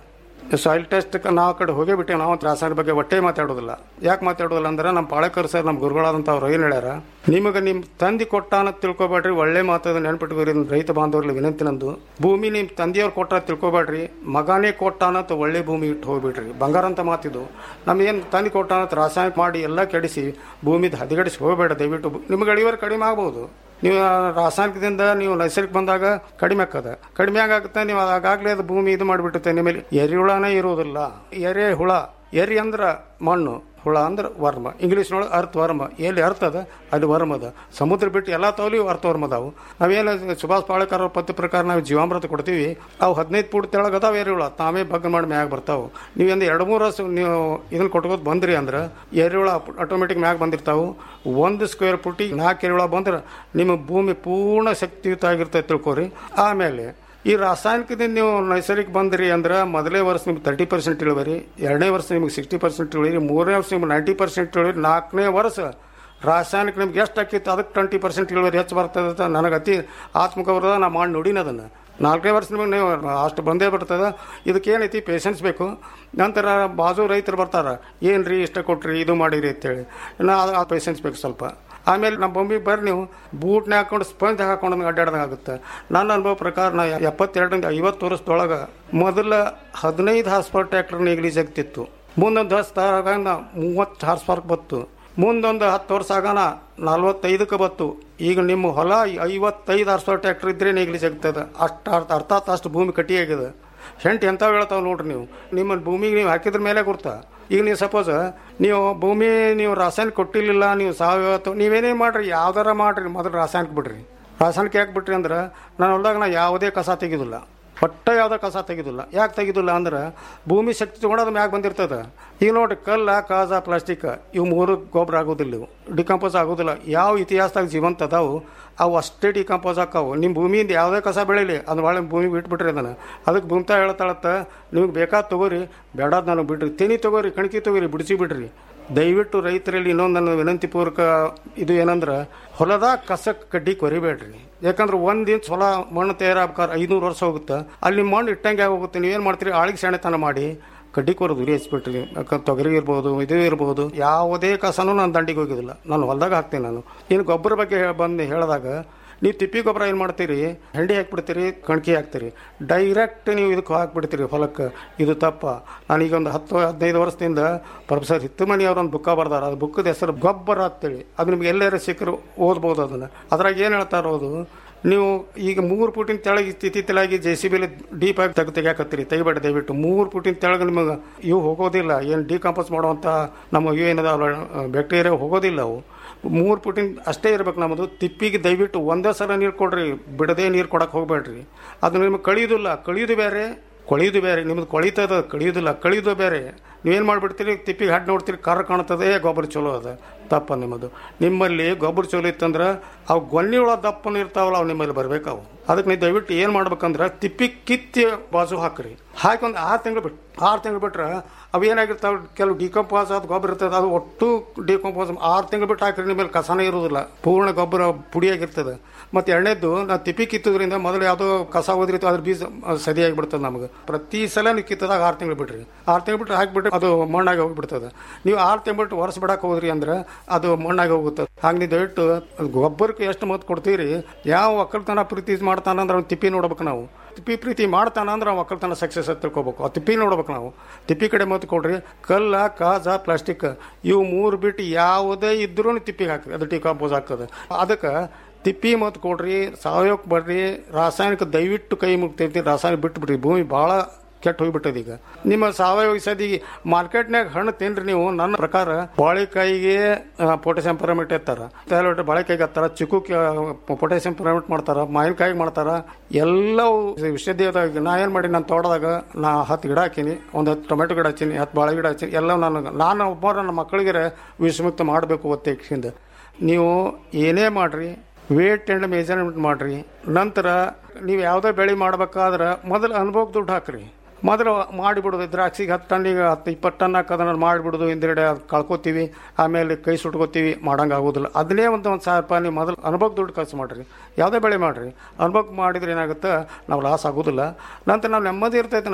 ಸಾಯಿಲ್ ಟೆಸ್ಟ್ ನಾವು ಕಡೆ ಹೋಗೇ ಬಿಟ್ಟೆ ನಾವು ರಾಸಾಯನಿಕ ಬಗ್ಗೆ ಒಟ್ಟೆ ಮಾತಾಡೋದಿಲ್ಲ ಯಾಕೆ ಮಾತಾಡೋದಿಲ್ಲ ಅಂದ್ರೆ ನಮ್ಮ ಪಾಳಕರ್ ಸರ್ ನಮ್ಮ ಗುರುಗಳಾದಂಥ ಅವ್ರು ಏನು ಹೇಳ್ಯಾರ ನಿಮಗೆ ನಿಮ್ಮ ತಂದೆ ಕೊಟ್ಟಾನ ತಿಳ್ಕೊಬೇಡ್ರಿ ಒಳ್ಳೆ ಮಾತದ ನೆನ್ಪಿಟ್ಕೋರಿ ಇದು ರೈತ ಬಾಂಧವ್ರಲ್ಲಿ ವಿನಂತಿ ನಂದು ಭೂಮಿ ನಿಮ್ಮ ತಂದೆಯವ್ರು ಕೊಟ್ಟ ತಿಳ್ಕೊಬೇಡ್ರಿ ಮಗನೇ ಕೊಟ್ಟಾನ ಅಂತ ಒಳ್ಳೆ ಭೂಮಿ ಇಟ್ಟು ಹೋಗ್ಬಿಡ್ರಿ ಬಂಗಾರ ಅಂತ ಮಾತಿದು ನಮಗೇನು ತಂದೆ ಕೊಟ್ಟಾನ ಅಂತ ರಾಸಾಯನಿಕ ಮಾಡಿ ಎಲ್ಲ ಕೆಡಿಸಿ ಭೂಮಿದ ಹದಿಗಡಿಸಿ ಹೋಗಬೇಡ ದಯವಿಟ್ಟು ನಿಮ್ಗೆ ಇಳುವರಿ ಕಡಿಮೆ ಆಗ್ಬೋದು ನೀವು ರಾಸಾಯನಿಕದಿಂದ ನೀವು ನೈಸರ್ಗಿಕ ಬಂದಾಗ ಕಡಿಮೆ ಆಕ್ಕದ ಕಡಿಮೆ ಆಗುತ್ತೆ ನೀವು ಆಗಾಗಲೇ ಅದು ಭೂಮಿ ಇದು ಮಾಡಿಬಿಡುತ್ತೆ ನಿಮ್ಮಲ್ಲಿ ಎರೆಹುಳನೇ ಇರುವುದಿಲ್ಲ ಎರೆ ಹುಳ ಎರಿ ಅಂದ್ರ ಮಣ್ಣು ಹುಳ ಅಂದ್ರೆ ವರ್ಮ ಇಂಗ್ಲೀಷ್ನೊಳಗೆ ಅರ್ಥ ವರ್ಮ ಎಲ್ಲಿ ಅರ್ಥ ಅದ ಅಲ್ಲಿ ವರ್ಮ ಅದ ಸಮುದ್ರ ಬಿಟ್ಟು ಎಲ್ಲ ತೋಲಿ ಅರ್ಥ ವರ್ಮ ಅದಾವು ನಾವೇನು ಸುಭಾಷ್ ಪಾಳೇಕರ್ ಅವ್ರ ಪದ್ಯ ಪ್ರಕಾರ ನಾವು ಜೀವಾಮೃತ ಕೊಡ್ತೀವಿ ಅವು ಹದಿನೈದು ಫೂಟ್ ತೆಳಗ್ ಅದಾವ ಎರೆಹುಳ ತಾವೇ ಬಗ್ಗ ಮಾಡಿ ಮ್ಯಾಗ ಬರ್ತಾವು ನೀವೊಂದು ಎರಡು ಮೂರು ವರ್ಷ ನೀವು ಇದನ್ನ ಕೊಟ್ಕೋತ ಬಂದ್ರಿ ಅಂದ್ರೆ ಎರೆಹುಳ ಆಟೋಮೆಟಿಕ್ ಮ್ಯಾಗ ಬಂದಿರ್ತಾವು ಒಂದು ಸ್ಕ್ವೇರ್ ಫುಟಿಗೆ ನಾಲ್ಕು ಎರೆಹುಳ ಬಂದ್ರೆ ನಿಮ್ಮ ಭೂಮಿ ಪೂರ್ಣ ಶಕ್ತಿಯುತ ಆಗಿರ್ತೈತೆ ತಿಳ್ಕೊರಿ ಆಮೇಲೆ ಈ ರಾಸಾಯನಿಕದಿಂದ ನೀವು ನೈಸರ್ಗಿಕ ಬಂದ್ರಿ ಅಂದ್ರೆ ಮೊದಲೇ ವರ್ಷ ನಿಮ್ಗೆ ತರ್ಟಿ ಪರ್ಸೆಂಟ್ ಇಳುವರಿ ಎರಡನೇ ವರ್ಷ ನಿಮ್ಗೆ ಸಿಕ್ಸ್ಟಿ ಪರ್ಸೆಂಟ್ ಇಳುವರಿ ಮೂರನೇ ವರ್ಷ ನಿಮ್ಗೆ ನೈಂಟಿ ಪರ್ಸೆಂಟ್ ಇಳುವರಿ ನಾಲ್ಕನೇ ವರ್ಷ ರಾಸಾಯನಿಕ ನಿಮ್ಗೆ ಎಷ್ಟು ಆಕಿತ್ತು ಅದಕ್ಕೆ ಟ್ವೆಂಟಿ ಪರ್ಸೆಂಟ್ ಇಳುವರಿ ಹೆಚ್ಚು ಬರ್ತದೆ ಅಂತ ನನಗೆ ಅತಿ ಆತ್ಮಗೌರವ ನಾ ಮಾಡಿ ನೋಡಿನ ಅದನ್ನು ನಾಲ್ಕನೇ ವರ್ಷ ನಿಮಗೆ ನೀವು ಅಷ್ಟು ಬಂದೇ ಬರ್ತದೆ ಇದಕ್ಕೆ ಏನೈತಿ ಪೇಷನ್ಸ್ ಬೇಕು ನಂತರ ಬಾಜು ರೈತರು ಬರ್ತಾರೆ ಏನು ರೀ ಇಷ್ಟ ಕೊಟ್ರಿ ಇದು ಮಾಡಿರಿ ಅಂತೇಳಿ ನಾ ಆ ಪೇಷನ್ಸ್ ಬೇಕು ಸ್ವಲ್ಪ ಆಮೇಲೆ ನಮ್ಮ ಬೊಂಬಿಗೆ ಬರ್ರಿ ನೀವು ಬೂಟ್ನ ಹಾಕೊಂಡು ಸ್ಪಂಜ್ ಹಾಕೊಂಡು ಅಡ್ಡಾಡ್ದಂಗೆ ಆಗುತ್ತೆ ನನ್ನ ಅನುಭವ ಪ್ರಕಾರ ನಾ ಎಪ್ಪತ್ತೆರಡರಿಂದ ಐವತ್ತು ವರ್ಷದೊಳಗೆ ಮೊದಲ ಹದಿನೈದು ಹಾರ್ಸ್ ಪವರ್ ಟ್ರ್ಯಾಕ್ಟರ್ ನೆಗ್ಲಿಜ್ ಆಗ್ತಿತ್ತು ಮುಂದೊಂದು ಹಸ್ ಆಗ ಮೂವತ್ತು ಹಾರ್ಸ್ ಪವರ್ ಬತ್ತು ಮುಂದೊಂದು ಹತ್ತು ವರ್ಷ ಆಗೋಣ ನಲ್ವತ್ತೈದಕ್ಕೆ ಬತ್ತು ಈಗ ನಿಮ್ಮ ಹೊಲ ಐವತ್ತೈದು ಹಾರ್ಸ್ ಪವರ್ ಟ್ರ್ಯಾಕ್ಟರ್ ಇದ್ರೆ ನೆಗ್ಲಿಜ್ ಆಗ್ತದೆ ಅಷ್ಟು ಅರ್ಥ ಅರ್ಥಾತ್ ಅಷ್ಟು ಭೂಮಿ ಕಟ್ಟಿಯಾಗಿದೆ ಹೆಂಟು ಎಂಥವು ಹೇಳ್ತಾವೆ ನೋಡ್ರಿ ನೀವು ನಿಮ್ಮ ಭೂಮಿಗೆ ನೀವು ಹಾಕಿದ್ರ ಮೇಲೆ ಗುರ್ತ ಈಗ ನೀವು ಸಪೋಸ್ ನೀವು ಭೂಮಿ ನೀವು ರಾಸಾಯನಿಕ ಕೊಟ್ಟಿರಲಿಲ್ಲ ನೀವು ಸಾವಯವ ಅಥವಾ ನೀವೇನೇ ಮಾಡ್ರಿ ಯಾವ್ದಾರ ಮಾಡ್ರಿ ಮೊದಲು ರಾಸಾಯನಿಕ ಬಿಡ್ರಿ ರಾಸಾಯನಿಕ ಯಾಕೆ ಬಿಟ್ರಿ ಅಂದ್ರೆ ನಾನು ಹೊಲ್ದಾಗ ನಾ ಯಾವುದೇ ಕಸ ತೆಗೆದಿಲ್ಲ ಒಟ್ಟ ಯಾವುದೇ ಕಸ ತೆಗೆದಿಲ್ಲ ಯಾಕೆ ತೆಗೆದಿಲ್ಲ ಅಂದ್ರೆ ಭೂಮಿ ಶಕ್ತಿ ತೊಗೊಂಡು ಮ್ಯಾಗ ಬಂದಿರ್ತದೆ ಈಗ ನೋಡ್ರಿ ಕಲ್ಲ ಕಾಜ ಪ್ಲಾಸ್ಟಿಕ್ ಇವು ಮೂರು ಗೊಬ್ಬರ ಆಗೋದಿಲ್ಲ ಇವು ಡಿಕಂಪೋಸ್ ಆಗೋದಿಲ್ಲ ಯಾವ ಇತಿಹಾಸದಾಗ ಜೀವಂತ ಅದಾವು ಅವು ಅಷ್ಟೇ ಡಿಕಂಪೋಸ್ ಆಕಾವು ನಿಮ್ಮ ಭೂಮಿಯಿಂದ ಯಾವುದೇ ಕಸ ಬೆಳೀಲಿ ಅದನ್ನ ಭಾಳ ಭೂಮಿಗೆ ಬಿಟ್ಬಿಟ್ರಿ ಅದನ್ನು ಅದಕ್ಕೆ ಭೂಮಿತಾ ಹೇಳ್ತಾಳತ್ತ ನಿಮಗೆ ಬೇಕಾದ ತಗೋರಿ ಬೇಡಾದ ನನಗೆ ಬಿಡ್ರಿ ತೆನಿ ತಗೋರಿ ಕಣಕಿ ತಗೋರಿ ಬಿಡಿಸಿ ಬಿಡ್ರಿ ದಯವಿಟ್ಟು ರೈತರಲ್ಲಿ ಇನ್ನೊಂದು ನನ್ನ ವಿನಂತಿ ಪೂರ್ವಕ ಇದು ಏನಂದ್ರೆ ಹೊಲದಾಗ ಕಸಕ್ಕೆ ಕಡ್ಡಿ ಕೊರಿಬೇಡ್ರಿ ಯಾಕಂದ್ರೆ ಒಂದು ಇಂಚ್ ಹೊಲ ಮಣ್ಣು ತಯಾರಾಗ್ಬೇಕಾದ್ರೆ ಐನೂರು ವರ್ಷ ಹೋಗುತ್ತೆ ಅಲ್ಲಿ ನಿಮ್ಮ ಮಣ್ಣು ಇಟ್ಟಂಗೆ ಹೋಗುತ್ತೆ ನೀವೇನು ಮಾಡ್ತೀರಿ ಆಳಿಗೆ ಸೆಣೆತನ ಮಾಡಿ ಕಡ್ಡಿ ಕೊರೋದು ಉರಿ ಹಚ್ಬಿಟ್ರಿ ಯಾಕಂದ್ರೆ ತೊಗರಿ ಇರ್ಬೋದು ಇದು ಇರ್ಬೋದು ಯಾವುದೇ ಕಸನೂ ನಾನು ದಂಡಿಗೆ ಹೋಗಿದ್ದಿಲ್ಲ ನಾನು ಹೊಲ್ದಾಗ ಹಾಕ್ತೀನಿ ನಾನು ಇನ್ನು ಗೊಬ್ಬರ ಬಗ್ಗೆ ಬಂದು ಹೇಳಿದಾಗ ನೀವು ತಿಪ್ಪಿ ಗೊಬ್ಬರ ಏನು ಮಾಡ್ತೀರಿ ಹೆಂಡಿ ಹಾಕ್ಬಿಡ್ತೀರಿ ಕಣ್ಕಿ ಹಾಕ್ತೀರಿ ಡೈರೆಕ್ಟ್ ನೀವು ಇದಕ್ಕೆ ಹಾಕ್ಬಿಡ್ತೀರಿ ಹೊಲಕ್ಕೆ ಇದು ತಪ್ಪ ನಾನೀಗ ಒಂದು ಹತ್ತು ಹದಿನೈದು ವರ್ಷದಿಂದ ಪ್ರೊಫೆಸರ್ ಹಿತ್ತಮಣಿ ಅವ್ರ ಒಂದು ಬುಕ್ಕ ಬರ್ದಾರ ಅದು ಬುಕ್ಕದ ಹೆಸರು ಗೊಬ್ಬರ ಅಂತೇಳಿ ಅದು ನಿಮ್ಗೆ ಎಲ್ಲಾರು ಸಿಕ್ಕರು ಓದ್ಬೋದು ಅದನ್ನು ಅದ್ರಾಗ ಏನು ಹೇಳ್ತಾ ಇರೋದು ನೀವು ಈಗ ಮೂರು ಫುಟಿನ ತೆಳಗೆ ಸ್ಥಿತಿ ತೆಳಗಿ ಜೆ ಸಿ ಬಿಲಿ ಡೀಪ್ ಆಗಿ ತೆಗೆ ತೆಗಿಯಾಕತ್ತೀರಿ ತೆಗಿಬೇಡ ದಯವಿಟ್ಟು ಮೂರು ಫುಟಿನ ತೆಳಗೆ ನಿಮಗೆ ಇವು ಹೋಗೋದಿಲ್ಲ ಏನು ಡಿಕಂಪೋಸ್ ಮಾಡುವಂಥ ನಮ್ಮ ಇವು ಏನದಾವ ಬ್ಯಾಕ್ಟೀರಿಯಾ ಹೋಗೋದಿಲ್ಲ ಅವು ಮೂರು ಫುಟಿನ ಅಷ್ಟೇ ಇರ್ಬೇಕು ನಮ್ಮದು ತಿಪ್ಪಿಗೆ ದಯವಿಟ್ಟು ಒಂದೇ ಸಲ ನೀರು ಕೊಡ್ರಿ ಬಿಡದೆ ನೀರು ಕೊಡಕ್ಕೆ ಹೋಗ್ಬೇಡ್ರಿ ಅದು ನಿಮಗೆ ಕಳಿಯೋದಿಲ್ಲ ಕಳಿಯೋದು ಬೇರೆ ಕೊಳೆಯೋದು ಬೇರೆ ನಿಮ್ದು ಕೊಳಿತದ ಕಳಿಯೋದಿಲ್ಲ ಕಳಿಯೋದು ಬೇರೆ ನೀವೇನು ಮಾಡಿಬಿಡ್ತೀರಿ ತಿಪ್ಪಿಗೆ ಹಾಡು ನೋಡ್ತೀರಿ ಕರ ಕಾಣ್ತದೆ ಗೊಬ್ಬರ ಚಲೋ ಅದ ತಪ್ಪ ನಿಮ್ಮದು ನಿಮ್ಮಲ್ಲಿ ಗೊಬ್ಬರ ಚಲೋ ಇತ್ತಂದ್ರೆ ಅವು ಗೊನ್ನಿ ಒಳಗೆ ದಪ್ಪನ ಇರ್ತಾವಲ್ಲ ಅವು ನಿಮ್ಮಲ್ಲಿ ಬರ್ಬೇಕು ಅವು ಅದಕ್ಕೆ ನೀವು ದಯವಿಟ್ಟು ಏನು ಮಾಡ್ಬೇಕಂದ್ರೆ ತಿಪ್ಪಿ ಕಿತ್ತಿ ಬಾಜು ಹಾಕ್ರಿ ಹಾಕಿ ಒಂದು ಆರು ತಿಂಗಳು ಬಿಟ್ಟು ಆರು ತಿಂಗಳು ಬಿಟ್ರೆ ಅವು ಏನಾಗಿರ್ತಾವೆ ಕೆಲವು ಡಿಕಂಪೋಸ್ ಆದ ಗೊಬ್ಬರ ಇರ್ತದೆ ಅದು ಒಟ್ಟು ಡಿಕಂಪೋಸ್ ಆರು ತಿಂಗಳು ಬಿಟ್ಟು ಹಾಕ್ರಿ ನಿಮ್ಮಲ್ಲಿ ಕಸನೇ ಇರೋದಿಲ್ಲ ಪೂರ್ಣ ಗೊಬ್ಬರ ಪುಡಿಯಾಗಿರ್ತದೆ ಮತ್ತು ಎರಡನೇದ್ದು ನಾವು ತಿಪ್ಪಿ ಕಿತ್ತೋದ್ರಿಂದ ಮೊದಲು ಯಾವುದೋ ಕಸ ಹೋದ್ರಿತ್ತು ಅದ್ರ ಬೀಜ ಸದಿಯಾಗಿ ಬಿಡ್ತದೆ ನಮಗೆ ಪ್ರತಿ ಸಲ ನೀವು ಕಿತ್ತದಾಗ ಆರು ತಿಂಗಳು ಬಿಡ್ರಿ ಆರು ತಿಂಗಳು ಬಿಟ್ಟು ಹಾಕಿಬಿಟ್ರೆ ಅದು ಮಣ್ಣಾಗಿ ಹೋಗ್ಬಿಡ್ತದೆ ನೀವು ಆರು ತಿಂಗಳು ಬಿಟ್ಟು ವರ್ಷ ಬಿಡಕ್ಕೆ ಹೋದ್ರಿ ಅಂದ್ರೆ ಅದು ಮಣ್ಣಾಗಿ ಹೋಗುತ್ತೆ ಹಾಗೆ ನೀವು ದಯವಿಟ್ಟು ಗೊಬ್ಬರಕ್ಕೆ ಎಷ್ಟು ಮತ್ ಕೊಡ್ತೀರಿ ಯಾವ ಒಕ್ಕಲ್ತನ ಪ್ರೀತಿ ಮಾಡ್ತಾನಂದ್ರೆ ಅವ್ನು ತಿಪ್ಪಿ ನೋಡ್ಬೇಕು ನಾವು ತಿಪ್ಪಿ ಪ್ರೀತಿ ಮಾಡ್ತಾನ ಅಂದ್ರೆ ಅವ್ನು ಒಕ್ಕಲ್ತನ ಸಕ್ಸಸ್ ಅಂತ ತಿಳ್ಕೊಬೇಕು ಆ ತಿಪ್ಪಿ ನೋಡ್ಬೇಕು ನಾವು ತಿಪ್ಪಿ ಕಡೆ ಮತ್ ಕೊಡ್ರಿ ಕಲ್ಲ ಕಾಜ ಪ್ಲಾಸ್ಟಿಕ್ ಇವು ಮೂರು ಬಿಟ್ಟು ಯಾವುದೇ ಇದ್ರೂ ತಿಪ್ಪಿಗೆ ಹಾಕ್ರಿ ಅದು ಡಿಕಾಂಪೋಸ್ ಆಗ್ತದೆ ಅದಕ್ಕೆ ತಿಪ್ಪಿ ಮತ್ತು ಕೊಡ್ರಿ ಸಾವಯವಕ್ಕೆ ಬರ್ರಿ ರಾಸಾಯನಿಕ ದಯವಿಟ್ಟು ಕೈ ಮುಗ್ತೈತಿ ರಾಸಾಯನಿಕ ಬಿಟ್ಟು ಬಿಡ್ರಿ ಭೂಮಿ ಭಾಳ ಕೆಟ್ಟ ಹೋಗ್ಬಿಟ್ಟದ ಈಗ ನಿಮ್ಮ ಸಾವಯವ ಸದಿ ಮಾರ್ಕೆಟ್ನಾಗ ಹಣ್ಣು ತಿನ್ರಿ ನೀವು ನನ್ನ ಪ್ರಕಾರ ಬಾಳೆಕಾಯಿಗೆ ಪೊಟ್ಯಾಸಿಯಂ ಪರಮಿಟ್ ಎತ್ತಾರ ಕೆಲವೊಟ್ಟು ಬಾಳೆಕಾಯಿಗೆ ಹತ್ತಾರ ಚಿಕ್ಕು ಪೊಟ್ಯಾಸಿಯಂ ಪರಮಿಟ್ ಮಾಡ್ತಾರ ಮಾವಿನಕಾಯಿಗೆ ಮಾಡ್ತಾರ ಎಲ್ಲವೂ ವಿಷಯದಾಗ ನಾ ಏನು ಮಾಡಿ ನಾನು ತೋಟದಾಗ ನಾ ಹತ್ತು ಗಿಡ ಹಾಕೀನಿ ಒಂದು ಹತ್ತು ಟೊಮೆಟೊ ಗಿಡ ಹಚ್ಚೀನಿ ಹತ್ತು ಬಾಳೆ ಗಿಡ ಹಚ್ಚೀನಿ ಎಲ್ಲ ನಾನು ನಾನು ಒಬ್ಬ ನನ್ನ ಮಕ್ಕಳಿಗೆ ವಿಷಮುಕ್ತ ಮಾಡಬೇಕು ಒತ್ತೇಕ್ಷಿಂದ ನೀವು ಏನೇ ಮಾಡ್ರಿ ವೇಟ್ ಆ್ಯಂಡ್ ಮೆಜರ್ಮೆಂಟ್ ಮಾಡಿರಿ ನಂತರ ನೀವು ಯಾವುದೇ ಬೆಳೆ ಮಾಡ್ಬೇಕಾದ್ರೆ ಮೊದಲು ಅನುಭವಕ್ಕೆ ದುಡ್ಡು ಹಾಕ್ರಿ ಮೊದಲು ಮಾಡಿಬಿಡೋದು ದ್ರಾಕ್ಷಿಗೆ ಹತ್ತು ಟನ್ನಿಗೆ ಹತ್ತು ಇಪ್ಪತ್ತು ಟನ್ ಹಾಕೋದನ್ನ ಮಾಡಿಬಿಡೋದು ಹಿಂದ್ಗಡೆ ಅದು ಕಳ್ಕೊತೀವಿ ಆಮೇಲೆ ಕೈ ಸುಟ್ಕೋತೀವಿ ಮಾಡಂಗೆ ಆಗೋದಿಲ್ಲ ಅದನ್ನೇ ಒಂದು ಒಂದು ಸಾವಿರ ರೂಪಾಯಿ ನೀವು ಮೊದಲು ಅನುಭವಕ್ಕೆ ದುಡ್ಡು ಖರ್ಚು ಮಾಡಿರಿ ಯಾವುದೇ ಬೆಳೆ ಮಾಡಿರಿ ಅನುಭವಕ್ಕೆ ಮಾಡಿದ್ರೆ ಏನಾಗುತ್ತೆ ನಾವು ಲಾಸ್ ಆಗೋದಿಲ್ಲ ನಂತರ ನಾವು ನೆಮ್ಮದಿ ಇರ್ತೈತೆ ನಾವು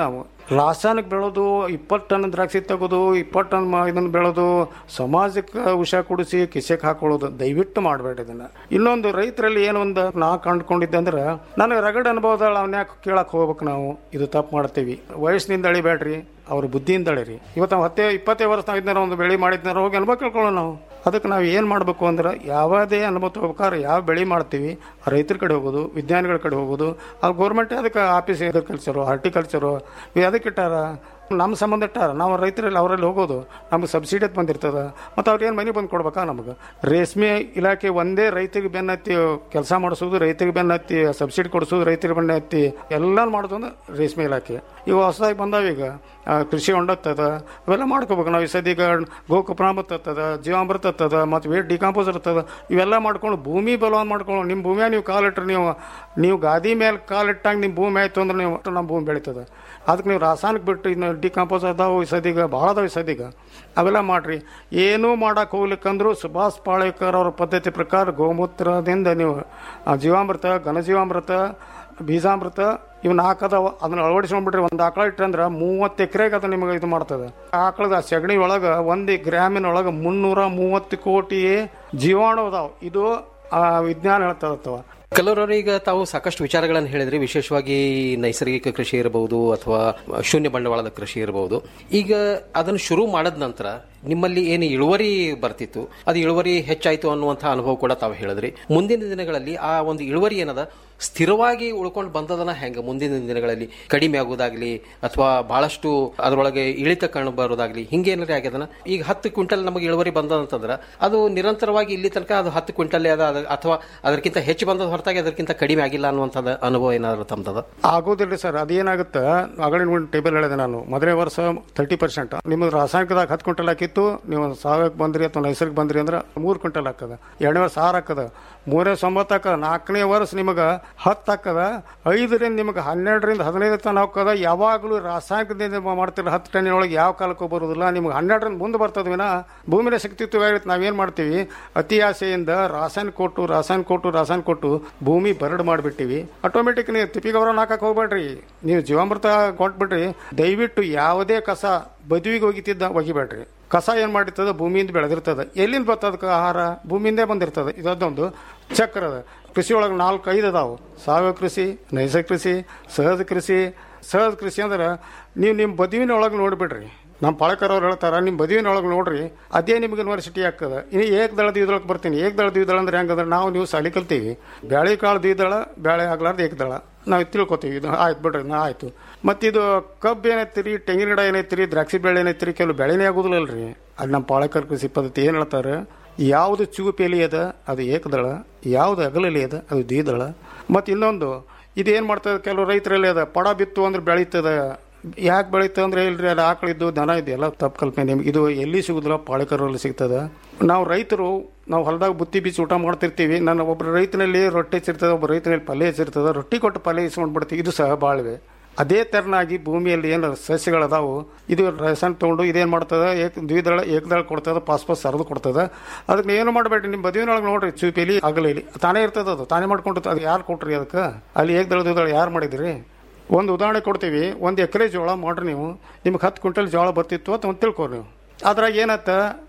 ರಾಸಾಯನಿಕ ಬೆಳೆದು ಇಪ್ಪತ್ತು ಟನ್ ದ್ರಾಕ್ಷಿ ತೆಗೆದು ಇಪ್ಪತ್ತು ಟನ್ ಮ- ಇದನ್ನ ಬೆಳೆದು ಸಮಾಜಕ್ಕೆ ವಿಷ ಕುಡಿಸಿ ಕಿಸೆಗೆ ಹಾಕೊಳ್ಳೋದು ದಯವಿಟ್ಟು ಮಾಡಬೇಡಿ ಇದನ್ನ ಇನ್ನೊಂದು ರೈತರಲ್ಲಿ ಏನು ಒಂದು ನಾ ಕಂಡುಕೊಂಡಿದ್ದೆ ಅಂದ್ರೆ ನನಗೆ ರಗಡ್ ಅನುಭವದ ಅವ್ನ ಯಾಕೆ ಕೇಳಕ್ ಹೋಗ್ಬೇಕು ನಾವು ಇದು ತಪ್ಪು ಮಾಡ್ತೀವಿ ವಯಸ್ಸಿನಿಂದ ಅಳಿಬೇಡ್ರಿ ಅವ್ರ ಬುದ್ಧಿಯಿಂದ ಅಳಿರಿ ಇವತ್ತು ನಾವು ಹತ್ತೇ ಇಪ್ಪತ್ತೇ ವರ್ಷ ನಾವು ಇದ್ನಾರ ಒಂದು ಬೆಳೆ ಮಾಡಿದ್ನಾರ ಹೋಗಿ ಅನುಭವ ಕೇಳ್ಕೊಳ್ಳೋಣ ನಾವು ಅದಕ್ಕೆ ನಾವು ಏನು ಮಾಡಬೇಕು ಅಂದ್ರೆ ಯಾವುದೇ ಅನುಭವ ತಗೋಬೇಕಾದ್ರೆ ಯಾವ ಬೆಳೆ ಮಾಡ್ತೀವಿ ರೈತರ ಕಡೆ ಹೋಗೋದು ವಿಜ್ಞಾನಿಗಳ ಕಡೆ ಹೋಗೋದು ಅಲ್ಲಿ ಗೌರ್ಮೆಂಟ್ ಅದಕ್ಕೆ ಆಫೀಸ್ ಅಗ್ರಿಕಲ್ಚರು ಹಾರ್ಟಿಕಲ್ಚರು ಇವು ಅದಕ್ಕೆ ಇಟ್ಟಾರ ನಮ್ಮ ಸಂಬಂಧ ಇಟ್ಟಾರ ನಾವು ರೈತರಲ್ಲಿ ಅವರಲ್ಲಿ ಹೋಗೋದು ನಮ್ಗೆ ಸಬ್ಸಿಡಿ ಅಂತ ಬಂದಿರ್ತದ ಮತ್ತು ಅವ್ರೇನು ಮನೆ ಬಂದು ಕೊಡ್ಬೇಕಾ ನಮಗೆ ರೇಷ್ಮೆ ಇಲಾಖೆ ಒಂದೇ ರೈತರಿಗೆ ಬೆನ್ನತ್ತಿ ಕೆಲಸ ಮಾಡಿಸೋದು ರೈತರಿಗೆ ಬೆನ್ನತ್ತಿ ಸಬ್ಸಿಡಿ ಕೊಡಿಸೋದು ರೈತರಿಗೆ ಬೆನ್ನತ್ತಿ ಎಲ್ಲ ಮಾಡೋದು ಅಂದ್ರೆ ರೇಷ್ಮೆ ಇಲಾಖೆ ಇವು ಹೊಸದಾಗಿ ಬಂದಾವ ಈಗ ಆ, ಕೃಷಿ ಹೊಂಡತ್ತದ ಇವೆಲ್ಲ ಮಾಡ್ಕೋಬೇಕು ನಾವು ಈ ಸದ್ಯಗ ಗೋಕುಪ್ರಾಮತ್ ಹತ್ತದ ಜೀವಾಮೃತ ಹತ್ತದ ಮತ್ತು ವೇಟ್ ಡಿಕಾಂಪೋಸರ್ ಇರ್ತದ ಇವೆಲ್ಲ ಮಾಡ್ಕೊಂಡು ಭೂಮಿ ಬಲವಾನ್ ಮಾಡ್ಕೊಂಡು ನಿಮ್ಮ ಭೂಮಿಯಾಗ ನೀವು ಕಾಲಿಟ್ರೆ ನೀವು ನೀವು ಗಾದಿ ಮೇಲೆ ಕಾಲಿಟ್ಟಾಗ ನಿಮ್ಮ ಭೂಮಿ ಆಯ್ತು ಅಂದ್ರೆ ನೀವು ಒಟ್ಟು ನಮ್ಮ ಭೂಮಿ ಬೆಳೀತದ ಅದಕ್ಕೆ ನೀವು ರಾಸಾಯನಿಕ ಬಿಟ್ಟು ಇನ್ನು ಡಿಕಾಂಪೋಸ್ ಅದಾವು ಈ ಸದ್ಯಗ ಭಾಳ ಅದಾವ ಈ ಸದ್ಯಗ ಅವೆಲ್ಲ ಮಾಡ್ರಿ ಏನೂ ಮಾಡಕ್ಕೆ ಹೋಗ್ಲಿಕ್ಕಂದ್ರೂ ಸುಭಾಷ್ ಪಾಳೇಕರ್ ಅವ್ರ ಪದ್ಧತಿ ಪ್ರಕಾರ ಗೋಮೂತ್ರದಿಂದ ನೀವು ಆ, ಜೀವಾಮೃತ ಘನಜೀವಾಮೃತ ಬೀಜಾಮೃತ ಇವ್ ನಾಲ್ಕು ಅದಾವ ಅದನ್ನ ಅಳವಡಿಸ್ಕೊಂಡ್ಬಿಟ್ರಿ ಒಂದು ಆಕಳ ಇಟ್ಟಂದ್ರೆ ಮೂವತ್ತು ಎಕರೆಗೆ ಅದು ನಿಮಗೆ ಇದು ಮಾಡ್ತದೆ ಆಕಳದ ಸಗಣಿ ಒಳಗೆ ಒಂದು ಗ್ರಾಮಿನ ಒಳಗೆ ಮುನ್ನೂರ ಮೂವತ್ತು ಕೋಟಿ ಜೀವಾಣು ಅದಾವ ಇದು ಆ, ವಿಜ್ಞಾನ ಹೇಳ್ತದತ್ತವ ಕೆಲವರು ಈಗ ತಾವು ಸಾಕಷ್ಟು ವಿಚಾರಗಳನ್ನು ಹೇಳಿದ್ರಿ ವಿಶೇಷವಾಗಿ ನೈಸರ್ಗಿಕ ಕೃಷಿ ಇರಬಹುದು ಅಥವಾ ಶೂನ್ಯ ಬಂಡವಾಳದ ಕೃಷಿ ಇರಬಹುದು ಈಗ ಅದನ್ನು ಶುರು ಮಾಡಿದ ನಂತರ ನಿಮ್ಮಲ್ಲಿ ಏನು ಇಳುವರಿ ಬರ್ತಿತ್ತು ಅದು ಇಳುವರಿ ಹೆಚ್ಚಾಯ್ತು ಅನ್ನುವಂಥ ಅನುಭವ ಕೂಡ ತಾವು ಹೇಳಿದ್ರಿ ಮುಂದಿನ ದಿನಗಳಲ್ಲಿ ಆ ಒಂದು ಇಳುವರಿ ಏನದ ಸ್ಥಿರವಾಗಿ ಉಳ್ಕೊಂಡು ಬಂದದನ ಹೆಂಗ ಮುಂದಿನ ದಿನಗಳಲ್ಲಿ ಕಡಿಮೆ ಆಗೋದಾಗ್ಲಿ ಅಥವಾ ಬಹಳಷ್ಟು ಅದರೊಳಗೆ ಇಳಿತ ಕಾಣ ಬರೋದಾಗ್ಲಿ ಹಿಂಗೆ ಏನಾರೇ ಆಗ್ಯದನ ಈಗ ಹತ್ತು ಕ್ವಿಂಟಲ್ ನಮಗೆ ಇಳುವರಿ ಬಂದದಂತಂದ್ರೆ ಅದು ನಿರಂತರವಾಗಿ ಇಲ್ಲಿ ತನಕ ಅದು ಹತ್ತು ಕ್ವಿಂಟಲ್ ಅದ ಅದ- ಅಥವಾ ಅದಕ್ಕಿಂತ ಹೆಚ್ಚು ಬಂದದ ಹೊರತಾಗಿ ಅದಕ್ಕಿಂತ ಕಡಿಮೆ ಆಗಿಲ್ಲ ಅನ್ನುವಂಥದ್ದು ಅನುಭವ ಏನಾದ್ರು ತಮ್ಮದದ ಆಗೋದಿಲ್ಲ ಸರ್ ಅದೇನಾಗುತ್ತೆ ಅಗಳಿನ ಒಂದು ಟೇಬಲ್ ಹೇಳಿದೆ ನಾನು ಮೊದಲನೇ ವರ್ಷ ತರ್ಟಿ ಪರ್ಸೆಂಟ್ ನಿಮ್ಮದು ರಾಸಾಯನಿಕದಾಗ ಹತ್ತು ಕ್ವಿಂಟಲ್ ಹಾಕಿತ್ತು ನೀವು ಸಾವಯವ ಬಂದ್ರಿ ಅಥವಾ ನೈಸರ್ಗಿಕ ಬಂದ್ರಿ ಅಂದ್ರೆ ಮೂರು ಕ್ವಿಂಟಲ್ ಹಾಕದ ಎರಡನೇ ವರ್ಷ ಆರು ಹಾಕದ ಮೂರನೇ ಒಂಬತ್ತು ಹಾಕದ ನಾಲ್ಕನೇ ವರ್ಷ ನಿಮಗೆ ಹತ್ತು ಹಾಕದ ಐದರಿಂದ ನಿಮಗೆ ಹನ್ನೆರಡರಿಂದ ಹದಿನೈದು ತನ ಹಾಕದ ಯಾವಾಗಲೂ ರಾಸಾಯನಿಕದಿಂದ ಮಾಡ್ತಿರೋ ಹತ್ತು ಟನ್ನಿನೊಳಗೆ ಯಾವ ಕಾಲಕ್ಕೂ ಬರೋದಿಲ್ಲ ನಿಮ್ಗೆ ಹನ್ನೆರಡರಿಂದ ಮುಂದೆ ಬರ್ತದ ವಿನ ಭೂಮಿನ ಶಕ್ತಿತ್ವ ನಾವೇನು ಮಾಡ್ತೀವಿ ಅತಿ ಆಸೆಯಿಂದ ರಾಸಾಯನಿಕ ಕೊಟ್ಟು ರಾಸಾಯನಿಕ ಕೊಟ್ಟು ರಾಸಾಯನಿಕ ಕೊಟ್ಟು ಭೂಮಿ ಬರಡು ಮಾಡಿಬಿಟ್ಟಿವಿ ಆಟೋಮೆಟಿಕ್ ನೀವು ತಿಪ್ಪಿಗೆ ಅವರ ಹಾಕಕ್ಕೆ ಹೋಗ್ಬೇಡ್ರಿ ನೀವು ಜೀವಾಮೃತ ಕೊಟ್ಬಿಟ್ರಿ ದಯವಿಟ್ಟು ಯಾವುದೇ ಕಸ ಬದುವಿಗೆ ಒಗಿತಿದ್ದ ಒಗಿಬೇಡ್ರಿ ಕಸ ಏನು ಮಾಡಿರ್ತದ ಭೂಮಿಯಿಂದ ಬೆಳೆದಿರ್ತದೆ ಎಲ್ಲಿಂದ ಬರ್ತದಕ್ಕೆ ಆಹಾರ ಭೂಮಿಯಿಂದೇ ಬಂದಿರ್ತದೆ ಇದೊಂದು ಚಕ್ರ ಅದ ಕೃಷಿ ಒಳಗೆ ನಾಲ್ಕು ಐದು ಅದಾವು ಸಾವಯವ ಕೃಷಿ ನೈಸರ್ಗಿಕ ಕೃಷಿ ಸಹಜ ಕೃಷಿ ಸಹಜ ಕೃಷಿ ಅಂದ್ರೆ ನೀವು ನಿಮ್ಮ ಬದುವಿನ ಒಳಗೆ ನೋಡಿಬಿಡ್ರಿ ನಮ್ಮ ಪಾಳಕರ್ ಅವ್ರು ಹೇಳ್ತಾರ ನಿಮ್ಮ ಬದುವಿನ ಒಳಗೆ ನೋಡ್ರಿ ಅದೇ ನಿಮ್ಗೆ ಯೂನಿವರ್ಸಿಟಿ ಆಗ್ತದೆ ಇನ್ನು ಏಕ್ ದಳ ದ್ವಿದಳಕ್ಕೆ ಬರ್ತೀನಿ ಏಕ್ ದಳ ದ್ವಿದಳ ಅಂದ್ರೆ ಹೆಂಗಂದ್ರೆ ನಾವು ನೀವು ಸಾಲಿ ಕಲ್ತೀವಿ ಬ್ಯಾಳೆ ಕಾಳು ದ್ವಿದಳ ಬ್ಯಾಳೆ ಆಗ್ಲಾರ್ದು ಏಕದಳ ನಾವು ತಿಳ್ಕೊತೀವಿ ಇದು ಆಯ್ತು ಬಿಡ್ರಿ ನಾ ಆಯ್ತು ಮತ್ತಿದು ಕಬ್ಬು ಏನೈತಿರಿ ತೆಂಗಿನ ಗಿಡ ಏನೈತಿರಿ ದ್ರಾಕ್ಷಿ ಬೆಳೆ ಏನೈತಿರಿ ಕೆಲವು ಬೆಳೆನೇ ಆಗೋದಿಲ್ಲಲ್ರಿ ಅದು ನಮ್ಮ ಪಾಳಕರ್ ಕೃಷಿ ಪದ್ಧತಿ ಏನು ಹೇಳ್ತಾರೆ ಯಾವುದು ಚೂಪ್ ಎಲೆ ಅದ ಅದು ಏಕದಳ ಯಾವುದು ಅಗಲಲಿ ಅದ ಅದು ದ್ವಿದಳ ಮತ್ತು ಇನ್ನೊಂದು ಇದೇನು ಮಾಡ್ತದೆ ಕೆಲವು ರೈತರಲ್ಲಿ ಅದ ಪಡ ಬಿತ್ತು ಅಂದ್ರೆ ಬೆಳೀತದ ಯಾಕೆ ಬೆಳೀತದೆ ಅಂದ್ರೆ ಇಲ್ರಿ ಅದು ಆಕಳಿದ್ದು ದನ ಇದು ಎಲ್ಲ ತಪ್ಪು ಕಲ್ಪನೆ ನಿಮ್ಗೆ ಇದು ಎಲ್ಲಿ ಸಿಗುದಿಲ್ಲ ಪಾಳಿಕರಲ್ಲಿ ಸಿಗ್ತದ ನಾವು ರೈತರು ನಾವು ಹೊಲದಾಗ ಬುತ್ತಿ ಬೀಚ್ ಊಟ ಮಾಡ್ತಿರ್ತೀವಿ ನನ್ನ ಒಬ್ಬರು ರೈತನಲ್ಲಿ ರೊಟ್ಟಿ ಹೆಚ್ಚಿರ್ತದೆ ಒಬ್ಬ ರೈತನಲ್ಲಿ ಪಲ್ಯ ಹೆಚ್ಚಿರ್ತದೆ ರೊಟ್ಟಿ ಕೊಟ್ಟು ಪಲ್ಯ ಇಸ್ಕೊಂಡು ಬಿಡ್ತೀವಿ ಇದು ಸಹ ಬಾಳ್ವೆ ಅದೇ ತೆರನಾಗಿ ಭೂಮಿಯಲ್ಲಿ ಏನು ಸಸ್ಯಗಳದಾವು ಇದು ರಸನ್ ತೊಗೊಂಡು ಇದೇನು ಮಾಡ್ತದೆ ಏಕ್ ದ್ವಿದಳ ಏಕದಳ ಕೊಡ್ತದೆ ಪಾಸ್ಪಾಸ್ ಸರದು ಕೊಡ್ತದೆ ಅದಕ್ಕೆ ಏನು ಮಾಡಬೇಡ್ರಿ ನಿಮ್ಮ ಬದುವಿನೊಳಗೆ ನೋಡ್ರಿ ಚೂಪಿಲಿ ಅಗಲಿಲಿ ತಾನೇ ಇರ್ತದೆ ಅದು ತಾನೇ ಮಾಡ್ಕೊಂಡಿರ್ತದೆ ಅದು ಯಾರು ಕೊಟ್ರಿ ಅದಕ್ಕೆ ಅಲ್ಲಿ ಏಕದಳ ದ್ವಿದಳ ಯಾರು ಮಾಡಿದ್ರಿ ಒಂದು ಉದಾಹರಣೆ ಕೊಡ್ತೀವಿ ಒಂದು ಎಕರೆ ಜೋಳ ಮಾಡ್ರಿ ನೀವು ನಿಮ್ಗೆ ಹತ್ತು ಕ್ವಿಂಟಲ್ ಜೋಳ ಬರ್ತಿತ್ತು ಅಂತ ಒಂದು ತಿಳ್ಕೊರಿ ನೀವು ಅದ್ರಾಗ ಏನತ್ತ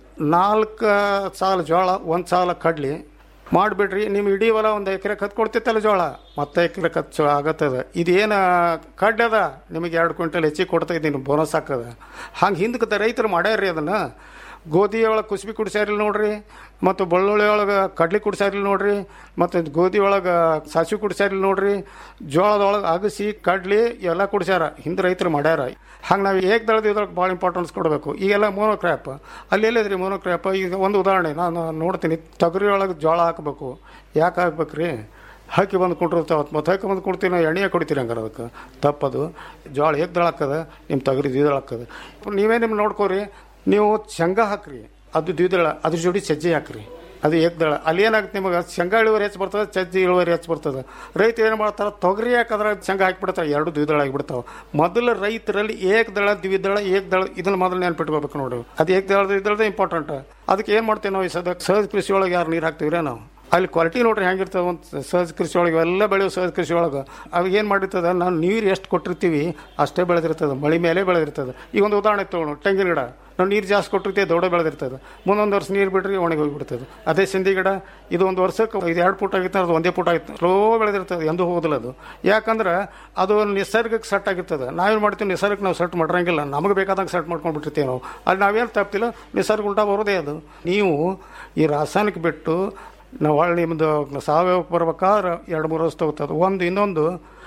ನಾಲ್ಕು ಸಾಲ ಜೋಳ ಒಂದು ಸಾಲ ಕಡ್ಲಿ ಮಾಡಿಬಿಡ್ರಿ ನಿಮ್ಮ ಇಡೀ ಹೊಲ ಒಂದು ಎಕರೆ ಕತ್ ಕೊಡ್ತಿತ್ತಲ್ಲ ಜೋಳ ಮತ್ತೆ ಎಕರೆ ಖರ್ಚು ಆಗತ್ತದ ಇದೇನು ಕಡ್ಡದ ನಿಮಗೆ ಎರಡು ಕ್ವಿಂಟಲ್ ಹೆಚ್ಚಿಗೆ ಕೊಡ್ತಾ ಇದ್ದೀನಿ ಬೋನಸ್ ಹಾಕದ ಹಂಗೆ ಹಿಂದಕ್ಕೆ ರೈತರು ಮಾಡ್ಯಾರ್ರಿ ಅದನ್ನು ಗೋಧಿ ಒಳಗೆ ಕುಸ್ಬಿ ಕುಡ್ಸ್ಯಾರಿಲ್ಲ ನೋಡ್ರಿ ಮತ್ತು ಬೆಳ್ಳುಳ್ಳಿ ಒಳಗೆ ಕಡ್ಲಿ ಕುಡ್ಸ್ಯಾರಿಲ್ಲ ನೋಡ್ರಿ ಮತ್ತು ಗೋಧಿ ಒಳಗೆ ಸಾಸಿವೆ ಕುಡ್ಸ್ಯಾರಿಲ್ಲ ನೋಡ್ರಿ ಜೋಳದೊಳಗೆ ಅಗಸಿ ಕಡ್ಲಿ ಎಲ್ಲ ಕುಡ್ಸ್ಯಾರ ಹಿಂದೆ ರೈತರು ಮಾಡ್ಯಾರ ಹಂಗೆ ನಾವು ಏಕ್ ದಳದ ಇದ್ರೊಳಗೆ ಭಾಳ ಇಂಪಾರ್ಟೆನ್ಸ್ ಕೊಡಬೇಕು ಈಗೆಲ್ಲ ಮೋನೋಕ್ರ್ಯಾಪ್ ಅಲ್ಲಿ ಎಲ್ಲಿದ್ರಿ ಮೋನೋಕ್ರ್ಯಾಪ್ ಈಗ ಒಂದು ಉದಾಹರಣೆ ನಾನು ನೋಡ್ತೀನಿ ತೊಗರಿ ಒಳಗೆ ಜೋಳ ಹಾಕಬೇಕು ಯಾಕೆ ಹಾಕ್ಬೇಕ್ರಿ ಹಾಕಿ ಬಂದು ಕೊಟ್ಟಿರ್ತಾವ ಮತ್ತು ಹಾಕಿ ಬಂದು ಕೊಡ್ತೀವಿ ನಾವು ಎಣ್ಣೆ ಕೊಡ್ತೀರಿ ಹಂಗಾರೆ ಅದಕ್ಕೆ ತಪ್ಪದು ಜೋಳ ಏಕ್ದಳ ಹಾಕದ ನಿಮ್ಮ ತೊಗರಿ ದ್ವಿದಳ ಹಾಕದ ನೀವೇ ನಿಮ್ಮ ನೋಡ್ಕೋರಿ ನೀವು ಶೇಂಗಾ ಹಾಕ್ರಿ ಅದು ದ್ವಿದಳ ಅದ್ರ ಜೋಡಿ ಸಜ್ಜೆ ಹಾಕ್ರಿ ಅದು ಏಕದಳ ಅಲ್ಲಿ ಏನಾಗುತ್ತೆ ನಿಮಗೆ ಶೇಂಗಾ ಇಳುವರಿ ಹೆಚ್ಚು ಬರ್ತದೆ ಸಜ್ಜಿ ಇಳುವರಿ ಹೆಚ್ಚು ಬರ್ತದೆ ರೈತ ಏನು ಮಾಡ್ತಾರೆ ತೊಗರಿ ಹಾಕದ್ರ ಶೇಂಗಾ ಹಾಕಿಬಿಡ್ತಾರೆ ಎರಡು ದ್ವಿದಳ ಆಗಿಬಿಡ್ತಾವೆ ಮೊದಲು ರೈತರಲ್ಲಿ ಏಕದಳ ದ್ವಿದಳ ಏಕದಳ ಇದನ್ನ ಮೊದಲು ನೆನ್ಪಿಟ್ಕೋಬೇಕು ನೋಡಿ ಅದು ಏಕದಳ ದ್ವಿದಳದ ಇಂಪಾರ್ಟೆಂಟ್ ಅದಕ್ಕೆ ಏನು ಮಾಡ್ತೀವಿ ನಾವು ಈ ಸದ್ಯ ಸಹಜ ಕೃಷಿ ಒಳಗೆ ಯಾರು ನೀರು ಹಾಕ್ತೀವ್ರಿ ನಾವು ಅಲ್ಲಿ ಕ್ವಾಲಿಟಿ ನೋಡ್ರಿ ಹೆಂಗಿರ್ತದೆ ಒಂದು ಸಹಜ ಕೃಷಿ ಒಳಗೆ ಇವೆಲ್ಲ ಬೆಳೆಯೋ ಸಹಜ ಕೃಷಿ ಒಳಗೆ ಅವಾಗ ಏನು ಮಾಡಿರ್ತದೆ ನಾವು ನೀರು ಎಷ್ಟು ಕೊಟ್ಟಿರ್ತೀವಿ ಅಷ್ಟೇ ಬೆಳೆದಿರ್ತದೆ ಮಳೆ ಮೇಲೆ ಬೆಳೆದಿರ್ತದೆ ಈಗ ಒಂದು ಉದಾಹರಣೆ ತೊಗೊಳು ತೆಂಗಿನ ಗಿಡ ನಾವು ನೀರು ಜಾಸ್ತಿ ಕೊಟ್ಟಿರ್ತೀವಿ ದೊಡ್ಡ ಬೆಳೆದಿರ್ತದೆ ಮುಂದೊಂದು ವರ್ಷ ನೀರು ಬಿಟ್ರಿ ಒಣಗಿ ಹೋಗಿಬಿಡ್ತದೆ ಅದೇ ಸಿಂಧಿ ಗಿಡ ಇದು ಒಂದು ವರ್ಷಕ್ಕೆ ಇದು ಎರಡು ಫುಟ್ ಆಗಿತ್ತು ಅದು ಒಂದೇ ಫುಟ್ ಆಗಿತ್ತು ಸ್ಲೋ ಬೆಳೆದಿರ್ತದೆ ಎಂದೂ ಹೋಗೋದಿಲ್ಲ ಅದು ಯಾಕಂದ್ರೆ ಅದು ನಿಸರ್ಗಕ್ಕೆ ಸೆಟ್ ಆಗಿರ್ತದೆ ನಾವೇನು ಮಾಡ್ತೀವಿ ನಿಸರ್ಗಕ್ಕೆ ನಾವು ಸೆಟ್ ಮಾಡಿರಂಗಿಲ್ಲ ನಮಗೆ ಬೇಕಾದಂಗೆ ಸೆಟ್ ಮಾಡ್ಕೊಂಡು ಬಿಟ್ಟಿರ್ತೀವಿ ನಾವು ಅಲ್ಲಿ ನಾವೇನು ತಪ್ಪಿಲ್ಲ ನಿಸರ್ಗ ಉಲ್ಟಾ ಬರೋದೇ ಅದು ನೀವು ಈ ರಾಸಾಯನಿಕ ಬಿಟ್ಟು ನಾವು ಹೊಳ್ಳಿ ನಿಮ್ಮದು ಸಾವಯವಕ್ಕೆ ಬರ್ಬೇಕಾದ್ರೆ ಎರಡು ಮೂರು ವರ್ಷ ತಗೋತದೆ ಒಂದು ಇನ್ನೊಂದು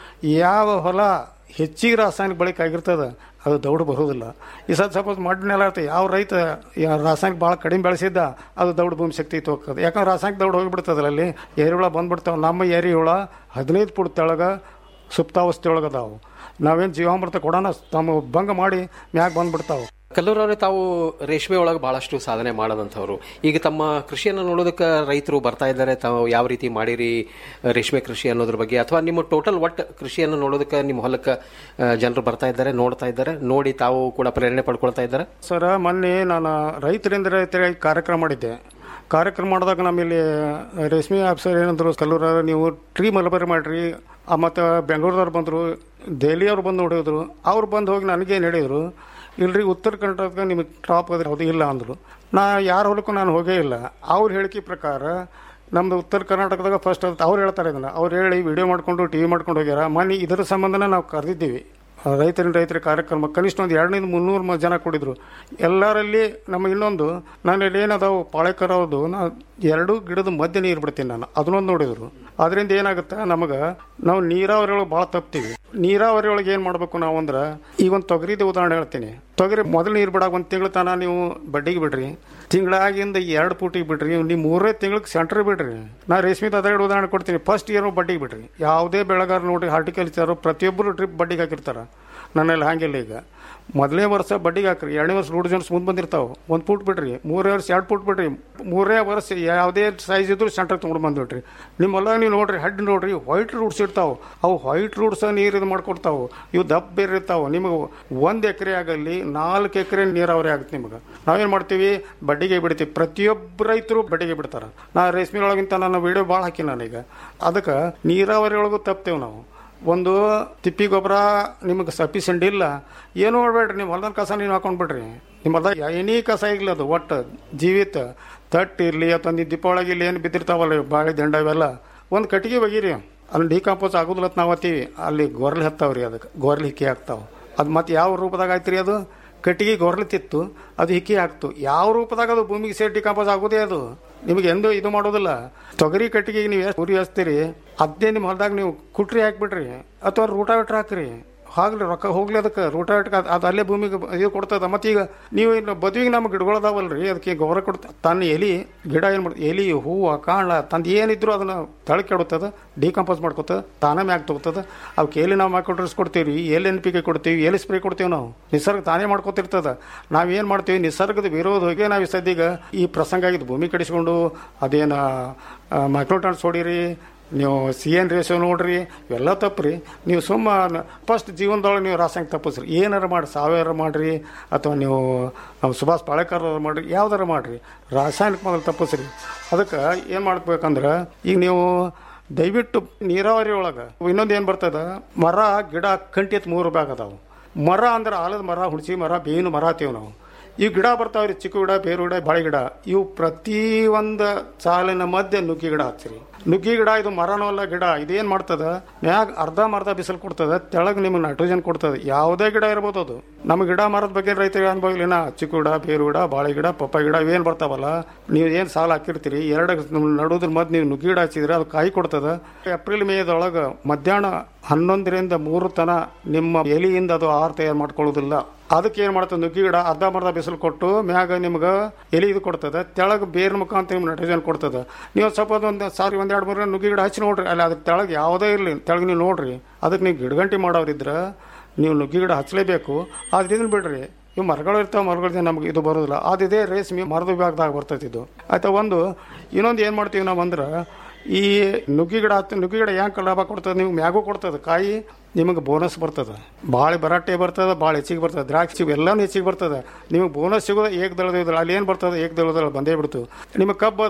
ಯಾವ ಹೊಲ ಹೆಚ್ಚಿಗೆ ರಾಸಾಯನಿಕ ಬಳಕೆ ಆಗಿರ್ತದೆ ಅದು ದೌಡು ಬರೋದಿಲ್ಲ ಈ ಸದ್ ಸಪೋಸ್ ಮಡ್ ನೆಲ ಇರ್ತದೆ ಯಾವ ರೈತ ಯಾ ರಾಸಾಯನಿಕ ಭಾಳ ಕಡಿಮೆ ಬೆಳೆಸಿದ್ದ ಅದು ದೌಡು ಭೂಮಿ ಶಕ್ತಿ ಹೋಗ್ತದೆ ಯಾಕಂದ್ರೆ ರಾಸಾಯನಿಕ ದೌಡು ಹೋಗಿಬಿಡ್ತದಲ್ಲ ಅಲ್ಲಿ ಏರಿಹುಳ ಬಂದ್ಬಿಡ್ತಾವೆ ನಮ್ಮ ಏರಿಹುಳ ಹದಿನೈದು ಫುಟ್ ತೆಳಗೆ ಸುಪ್ತಾವಸ್ಥೆ ಒಳಗೆ ಅದಾವು ನಾವೇನು ಜೀವಾಮೃತ ಕೊಡೋಣ ತಮ್ಮ ಭಂಗ ಮಾಡಿ ಮ್ಯಾಗ ಬಂದ್ಬಿಡ್ತಾವೆ ಕಲ್ಲೂರವ್ರೆ ತಾವು ರೇಷ್ಮೆ ಒಳಗೆ ಬಹಳಷ್ಟು ಸಾಧನೆ ಮಾಡದಂಥವ್ರು ಈಗ ತಮ್ಮ ಕೃಷಿಯನ್ನು ನೋಡೋದಕ್ಕೆ ರೈತರು ಬರ್ತಾ ಇದ್ದಾರೆ ತಾವು ಯಾವ ರೀತಿ ಮಾಡಿರಿ ರೇಷ್ಮೆ ಕೃಷಿ ಅನ್ನೋದ್ರ ಬಗ್ಗೆ ಅಥವಾ ನಿಮ್ಮ ಟೋಟಲ್ ಒಟ್ಟು ಕೃಷಿಯನ್ನು ನೋಡೋದಕ್ಕೆ ನಿಮ್ಮ ಹೊಲಕ್ಕೆ ಜನರು ಬರ್ತಾ ಇದ್ದಾರೆ ನೋಡ್ತಾ ಇದ್ದಾರೆ ನೋಡಿ ತಾವು ಕೂಡ ಪ್ರೇರಣೆ ಪಡ್ಕೊಳ್ತಾ ಇದ್ದಾರೆ ಸರ ಮೊನ್ನೆ ನಾನು ರೈತರಿಂದ ರೈತರಿಗೆ ಕಾರ್ಯಕ್ರಮ ಮಾಡಿದ್ದೆ ಕಾರ್ಯಕ್ರಮ ಮಾಡಿದಾಗ ನಮ್ಮಲ್ಲಿ ರೇಷ್ಮೆ ಆಫೀಸರ್ ಏನಂದ್ರು ಕಲ್ಲೂರ ನೀವು ಟ್ರೀ ಮಲಬರಿ ಮಾಡ್ರಿ ಮತ್ತು ಬೆಂಗಳೂರದವ್ರು ಬಂದರು ದೆಹಲಿಯವ್ರು ಬಂದು ನೋಡಿದ್ರು ಅವ್ರು ಬಂದು ಹೋಗಿ ನನಗೇನು ಹೇಳಿದರು ಇಲ್ರಿ ಉತ್ತರ ಕರ್ನಾಟಕ ನಿಮಗೆ ಟಾಪ್ ಅದ್ರ ಹೌದು ಇಲ್ಲ ಅಂದರು ನಾ ಯಾರ ಹೊಲಕ್ಕೂ ನಾನು ಹೋಗೇ ಇಲ್ಲ ಅವ್ರ ಹೇಳಿಕೆ ಪ್ರಕಾರ ನಮ್ದು ಉತ್ತರ ಕರ್ನಾಟಕದಾಗ ಫಸ್ಟ್ ಅಂತ ಅವ್ರು ಹೇಳ್ತಾರೆ ಇದನ್ನು ಅವ್ರು ಹೇಳಿ ವಿಡಿಯೋ ಮಾಡ್ಕೊಂಡು ಟಿ ವಿ ಮಾಡ್ಕೊಂಡು ಹೋಗ್ಯಾರ ಮೊನ್ನೆ ಇದರ ಸಂಬಂಧನ ನಾವು ಕರೆದಿದ್ದೀವಿ ರೈತರಿನ ರೈತರ ಕಾರ್ಯಕ್ರಮ ಕನಿಷ್ಠ ಒಂದು ಎರಡರಿಂದ ಮುನ್ನೂರು ಜನ ಕೊಡಿದ್ರು ಎಲ್ಲರಲ್ಲಿ ನಮ್ಮ ಇನ್ನೊಂದು ನನ್ನಲ್ಲಿ ಏನದಾವು ಪಾಳೆಕರ್ ಅವ್ರದ್ದು ನಾ ಎರಡು ಗಿಡದ ಮಧ್ಯೆ ನೀರು ಬಿಡ್ತೀನಿ ನಾನು ಅದನ್ನೊಂದು ನೋಡಿದ್ರು ಅದರಿಂದ ಏನಾಗುತ್ತೆ ನಮಗೆ ನಾವು ನೀರಾವರಿ ಒಳಗೆ ಭಾಳ ತಪ್ತೀವಿ ನೀರಾವರಿ ಒಳಗೆ ಏನು ಮಾಡಬೇಕು ನಾವು ಅಂದ್ರೆ ಈಗ ಒಂದು ತೊಗರಿದ ಉದಾಹರಣೆ ಹೇಳ್ತೀನಿ ತೊಗರಿ ಮೊದಲು ನೀರು ಬಿಡಾಕ ಒಂದು ತಿಂಗಳ ತನ ನೀವು ಬಡ್ಡಿಗೆ ಬಿಡ್ರಿ ತಿಂಗಳಾಗಿಂದ ಎರಡು ಪೂಟಿಗೆ ಬಿಡ್ರಿ ನೀವು ಮೂರೇ ತಿಂಗಳಿಗೆ ಸೆಂಟ್ರ್ ಬಿಡ್ರಿ ನಾ ರೇಷ್ಮೆ ಎರಡು ಉದಾಹರಣೆ ಕೊಡ್ತೀನಿ ಫಸ್ಟ್ ಇಯರ್ ಬಡ್ಡಿಗೆ ಬಿಡ್ರಿ ಯಾವುದೇ ಬೆಳೆಗಾರ ನೋಡ್ರಿ ಹಾರ್ಟಿಕಲ್ಚರ್ ಪ್ರತಿಯೊಬ್ಬರು ಟ್ರಿಪ್ ಬಡ್ಡಿಗೆ ಹಾಕಿರ್ತಾರೆ ನನ್ನಲ್ಲಿ ಹಾಗಿಲ್ಲ ಈಗ ಮೊದಲನೇ ವರ್ಷ ಬಡ್ಡಿಗೆ ಹಾಕ್ರಿ ಎರಡನೇ ವರ್ಷ ರೂಢ ಜನ್ಸ್ ಮುಂದೆ ಬಂದಿರ್ತಾವೆ ಒಂದು ಫುಟ್ ಬಿಡ್ರಿ ಮೂರೇ ವರ್ಷ ಎರಡು ಫುಟ್ ಬಿಡ್ರಿ ಮೂರೇ ವರ್ಷ ಯಾವುದೇ ಸೈಜ್ ಇದ್ರು ಸೆಂಟ್ರ್ ತೊಗೊಂಡು ಬಂದ್ಬಿಟ್ರಿ ನಿಮ್ಮ ಹೊಲ ನೀವು ನೋಡ್ರಿ ಹಡ್ ನೋಡ್ರಿ ವೈಟ್ ರೂಟ್ಸ್ ಇರ್ತಾವೆ ಅವು ವೈಟ್ ರೂಟ್ಸ್ ನೀರು ಇದು ಮಾಡ್ಕೊಡ್ತಾವೆ ಇವು ದಪ್ಪ ಬೇರೆ ಇರ್ತಾವೆ ನಿಮಗೆ ಒಂದು ಎಕರೆ ಆಗಲಿ ನಾಲ್ಕು ಎಕರೆ ನೀರಾವರಿ ಆಗುತ್ತೆ ನಿಮಗೆ ನಾವೇನು ಮಾಡ್ತೀವಿ ಬಡ್ಡಿಗೆ ಬಿಡ್ತೀವಿ ಪ್ರತಿಯೊಬ್ಬ ರೈತರು ಬಡ್ಡಿಗೆ ಬಿಡ್ತಾರೆ ನಾ ರೇಷ್ಮೆ ಒಳಗಿಂತ ನಾನು ವಿಡಿಯೋ ಭಾಳ ಹಾಕಿ ನಾನೀಗ ಅದಕ್ಕೆ ನೀರಾವರಿ ಒಳಗೂ ತಪ್ತೇವೆ ನಾವು ಒಂದು ತಿಪ್ಪಿ ಗೊಬ್ಬರ ನಿಮಗೆ ಸಫಿಷಿಯಂಟ್ ಇಲ್ಲ ಏನು ಮಾಡಬೇಡ್ರಿ ನಿಮ್ಮ ಹೊಲದ ಕಸ ನೀವು ಹಾಕೊಂಡು ಬಿಡ್ರಿ ನಿಮ್ಮ ಹೊಲದಾಗ ಎನಿ ಕಸ ಇರ್ಲಿ ಅದು ಒಟ್ಟು ಜೀವಿತ ತಟ್ಟು ಇರಲಿ ಅಥವಾ ನೀವು ದೀಪಾವಳಿಗೆ ಇಲ್ಲಿ ಏನು ಬಿದ್ದಿರ್ತಾವಲ್ಲ ಬಾಳೆ ದಂಡ ಇವೆಲ್ಲ ಒಂದು ಕಟ್ಟಿಗೆ ಬಗೀರಿ ಅಲ್ಲಿ ಡಿಕಾಂಪೋಸ್ ಆಗೋದಿಲ್ಲ ನಾವು ಹತ್ತೀವಿ ಅಲ್ಲಿ ಗೊರ್ಲಿ ಹತ್ತಾವ್ರಿ ಅದಕ್ಕೆ ಗೊರ್ಲಿ ಹಿಕ್ಕಿ ಹಾಕ್ತಾವೆ ಅದು ಮತ್ತೆ ಯಾವ ರೂಪದಾಗ ಆಯ್ತು ಅದು ಕಟ್ಟಿಗೆ ಗೊರ್ಲಿ ತಿತ್ತು ಅದು ಹಿಕ್ಕಿ ಹಾಕ್ತು ಯಾವ ರೂಪದಾಗ ಅದು ಭೂಮಿಗೆ ಸೇರಿ ಡಿಕಾಂಪೋಸ್ ಆಗೋದೇ ಅದು ನಿಮಗೆ ಎಂದೂ ಇದು ಮಾಡೋದಿಲ್ಲ ತೊಗರಿ ಕಟ್ಟಿಗೆಗೆ ನೀವು ಎಷ್ಟು ಉರಿ ಹಚ್ತೀರಿ ಅದೇ ನಿಮ್ಮ ಹೊಲದಾಗ ನೀವು ಕುಟ್ರಿ ಹಾಕ್ಬಿಡ್ರಿ ಅಥವಾ ರೂಟಾವೆಟ್ರ್ ಹಾಕ್ರಿ ಹಾಗ್ಲಿ ರೊಕ್ಕ ಹೋಗ್ಲಿ ಅದಕ್ಕೆ ರೂಟಾವೆಟ್ರ್ ಅದು ಅಲ್ಲೇ ಭೂಮಿಗೆ ಇದು ಕೊಡ್ತದ ಮತ್ತು ಈಗ ನೀವು ಇನ್ನು ಬದುವಿಗೆ ನಮ್ಮ ಗಿಡಗಳದಾವಲ್ರಿ ಅದಕ್ಕೆ ಗೊಬ್ಬರ ಕೊಡ್ತ ತನ್ನ ಎಲಿ ಗಿಡ ಏನು ಮಾಡ್ತದೆ ಎಲಿ ಹೂವು ಕಾಂಡ ತಂದು ಏನಿದ್ರು ಅದನ್ನು ತಳ ಕೆಡುತ್ತದೆ ಡಿಕಂಪೋಸ್ ಮಾಡ್ಕೊತದೆ ತಾನೇ ಮ್ಯಾಗ ತಗೋತದೆ ಅವಕ್ಕೆ ಎಲ್ಲಿ ನಾವು ಮಾಡ್ಕೊಟ್ರಿಸ್ ಕೊಡ್ತೀವಿ ಎಲ್ಲಿ ಎನ್ ಪಿ ಕೆ ಕೊಡ್ತೀವಿ ಎಲ್ಲಿ ಸ್ಪ್ರೇ ಕೊಡ್ತೀವಿ ನಾವು ನಿಸರ್ಗ ತಾನೇ ಮಾಡ್ಕೊತಿರ್ತದ ನಾವೇನು ಮಾಡ್ತೀವಿ ನಿಸರ್ಗದ ವಿರೋಧ ಹೋಗಿ ನಾವು ಸದ್ಯಗ ಈ ಪ್ರಸಂಗ ಆಗಿದ್ದು ಭೂಮಿ ಕಡಿಸ್ಕೊಂಡು ಅದೇನು ಮೈಕ್ರೋಟಾನ್ಸ್ ಹೊಡೀರಿ ನೀವು ಸಿ ಎನ್ ರೇಷೋ ನೋಡ್ರಿ ಇವೆಲ್ಲ ತಪ್ಪ್ರಿ ನೀವು ಸುಮ್ಮ ಫಸ್ಟ್ ಜೀವನದೊಳಗೆ ನೀವು ರಾಸಾಯನಿಕ ತಪ್ಪಿಸ್ರಿ ಏನಾರ ಮಾಡಿ ಸಾವಯವ ಮಾಡಿರಿ ಅಥವಾ ನೀವು ನಾವು ಸುಭಾಷ್ ಪಾಳೇಕರ್ ಮಾಡಿರಿ ಯಾವ್ದಾರ ಮಾಡಿರಿ ರಾಸಾಯನಿಕ ಮೊದಲು ತಪ್ಪಿಸ್ರಿ ಅದಕ್ಕೆ ಏನು ಮಾಡ್ಬೇಕಂದ್ರೆ ಈಗ ನೀವು ದಯವಿಟ್ಟು ನೀರಾವರಿ ಒಳಗೆ ಇನ್ನೊಂದು ಏನು ಬರ್ತದ ಮರ ಗಿಡ ಕಂಟಿತ್ ಮೂರು ಭಾಗ ಅದಾವು ಮರ ಅಂದ್ರೆ ಆಲದ ಮರ ಹುಣಸಿ ಮರ ಬೇವಿನ ಮರ ಅಂತೀವಿ ನಾವು ಈ ಗಿಡ ಬರ್ತಾವ್ರಿ ಚಿಕ್ಕ ಗಿಡ ಬೇರು ಗಿಡ ಬಾಳೆ ಗಿಡ ಇವು ಪ್ರತಿ ಒಂದು ಸಾಲಿನ ಮಧ್ಯೆ ನುಗ್ಗಿ ಗಿಡ ಹಚ್ಚಿರಿ ನುಗ್ಗಿ ಗಿಡ ಇದು ಮರನೂ ಅಲ್ಲ ಗಿಡ ಇದೇನು ಮಾಡ್ತದ ಮ್ಯಾಗ ಅರ್ಧ ಮರ್ಧ ಬಿಸಿಲು ಕೊಡ್ತದ ತೆಳಗೆ ನಿಮಗೆ ನೈಟ್ರೋಜನ್ ಕೊಡ್ತದೆ ಯಾವುದೇ ಗಿಡ ಇರ್ಬೋದು ಅದು ನಮ್ಮ ಗಿಡ ಮರದ ಬಗ್ಗೆ ರೈತರಿಗೆ ಅನುಭವ ಇಲ್ಲ ಚಿಕ್ಕ ಗಿಡ ಬೇರು ಗಿಡ ಬಾಳೆ ಗಿಡ ಪಪ್ಪ ಗಿಡ ಇವೇನು ಬರ್ತಾವಲ್ಲ ನೀವು ಏನು ಸಾಲ ಹಾಕಿರ್ತೀರಿ ಎರಡು ನಡುದ್ರ ಮಧ್ಯೆ ನೀವು ನುಗ್ಗಿ ಗಿಡ ಹಚ್ಚಿದ್ರೆ ಅದು ಕಾಯಿ ಕೊಡ್ತದ ಏಪ್ರಿಲ್ ಮೇದೊಳಗೆ ಮಧ್ಯಾಹ್ನ ಹನ್ನೊಂದರಿಂದ ಮೂರು ತನ ನಿಮ್ಮ ಎಲಿಯಿಂದ ಅದು ಆಹಾರ ತಯಾರು ಮಾಡ್ಕೊಳ್ಳೋದಿಲ್ಲ ಅದಕ್ಕೆ ಏನು ಮಾಡ್ತದೆ ನುಗ್ಗಿ ಗಿಡ ಅರ್ಧ ಮರ್ಧ ಬಿಸಿಲು ಕೊಟ್ಟು ಮ್ಯಾಗ ನಿಮ್ಗೆ ಎಲಿ ಇದು ಕೊಡ್ತದೆ ತೆಳಗೆ ಬೇರ್ ಮುಖಾಂತರ ನಿಮ್ಗೆ ನೈಟ್ರೋಜನ್ ಕೊಡ್ತದೆ ನೀವು ಸ್ವಲ್ಪ ಒಂದು ಸಾರಿ ಒಂದು ಎರಡು ಮೂರು ನುಗ್ಗಿ ಗಿಡ ಹಚ್ಚಿ ನೋಡ್ರಿ ಅಲ್ಲಿ ಅದಕ್ಕೆ ತೆಳಗೆ ಯಾವುದೇ ಇರಲಿ ತೆಳಗೆ ನೀವು ನೋಡ್ರಿ ಅದಕ್ಕೆ ನೀವು ಗಿಡಗಂಟಿ ಮಾಡೋರಿದ್ರೆ ನೀವು ನುಗ್ಗಿ ಗಿಡ ಹಚ್ಚಲೇಬೇಕು ಅದರಿಂದ ಬಿಡ್ರಿ ಇವು ಮರಗಳು ಇರ್ತಾವೆ ಮರಗಳಿಗೆ ನಮ್ಗೆ ಇದು ಬರೋದಿಲ್ಲ ಅದಿದೆ ರೇಷ್ಮೆ ಮರದ ವಿಭಾಗದಾಗ ಬರ್ತೈತಿ ಇದು ಆಯ್ತಾ ಒಂದು ಇನ್ನೊಂದು ಏನು ಮಾಡ್ತೀವಿ ನಾವು ಅಂದ್ರೆ ಈ ನುಗ್ಗಿ ಗಿಡ ಹತ್ತು ನುಗ್ಗಿ ಗಿಡ ಹೆಂಗೆ ಲಾಭ ಕೊಡ್ತದೆ ನೀವು ಮ್ಯಾಗೂ ಕೊಡ್ತದೆ ಕಾಯಿ ನಿಮಗೆ ಬೋನಸ್ ಬರ್ತದೆ ಭಾಳ ಬರಾಟೆ ಬರ್ತದೆ ಭಾಳ ಹೆಚ್ಚಿಗೆ ಬರ್ತದೆ ದ್ರಾಕ್ಷಿ ಎಲ್ಲನೂ ಹೆಚ್ಚಿಗೆ ಬರ್ತದೆ ನಿಮಗೆ ಬೋನಸ್ ಸಿಗೋದು ಏಕ್ ದಳದ ಅಲ್ಲಿ ಏನು ಬರ್ತದೆ ಏಕ್ ದಳದ ಬಂದೇ ಬಿಡ್ತು ನಿಮಗೆ ಕಬ್ಬು ಅದ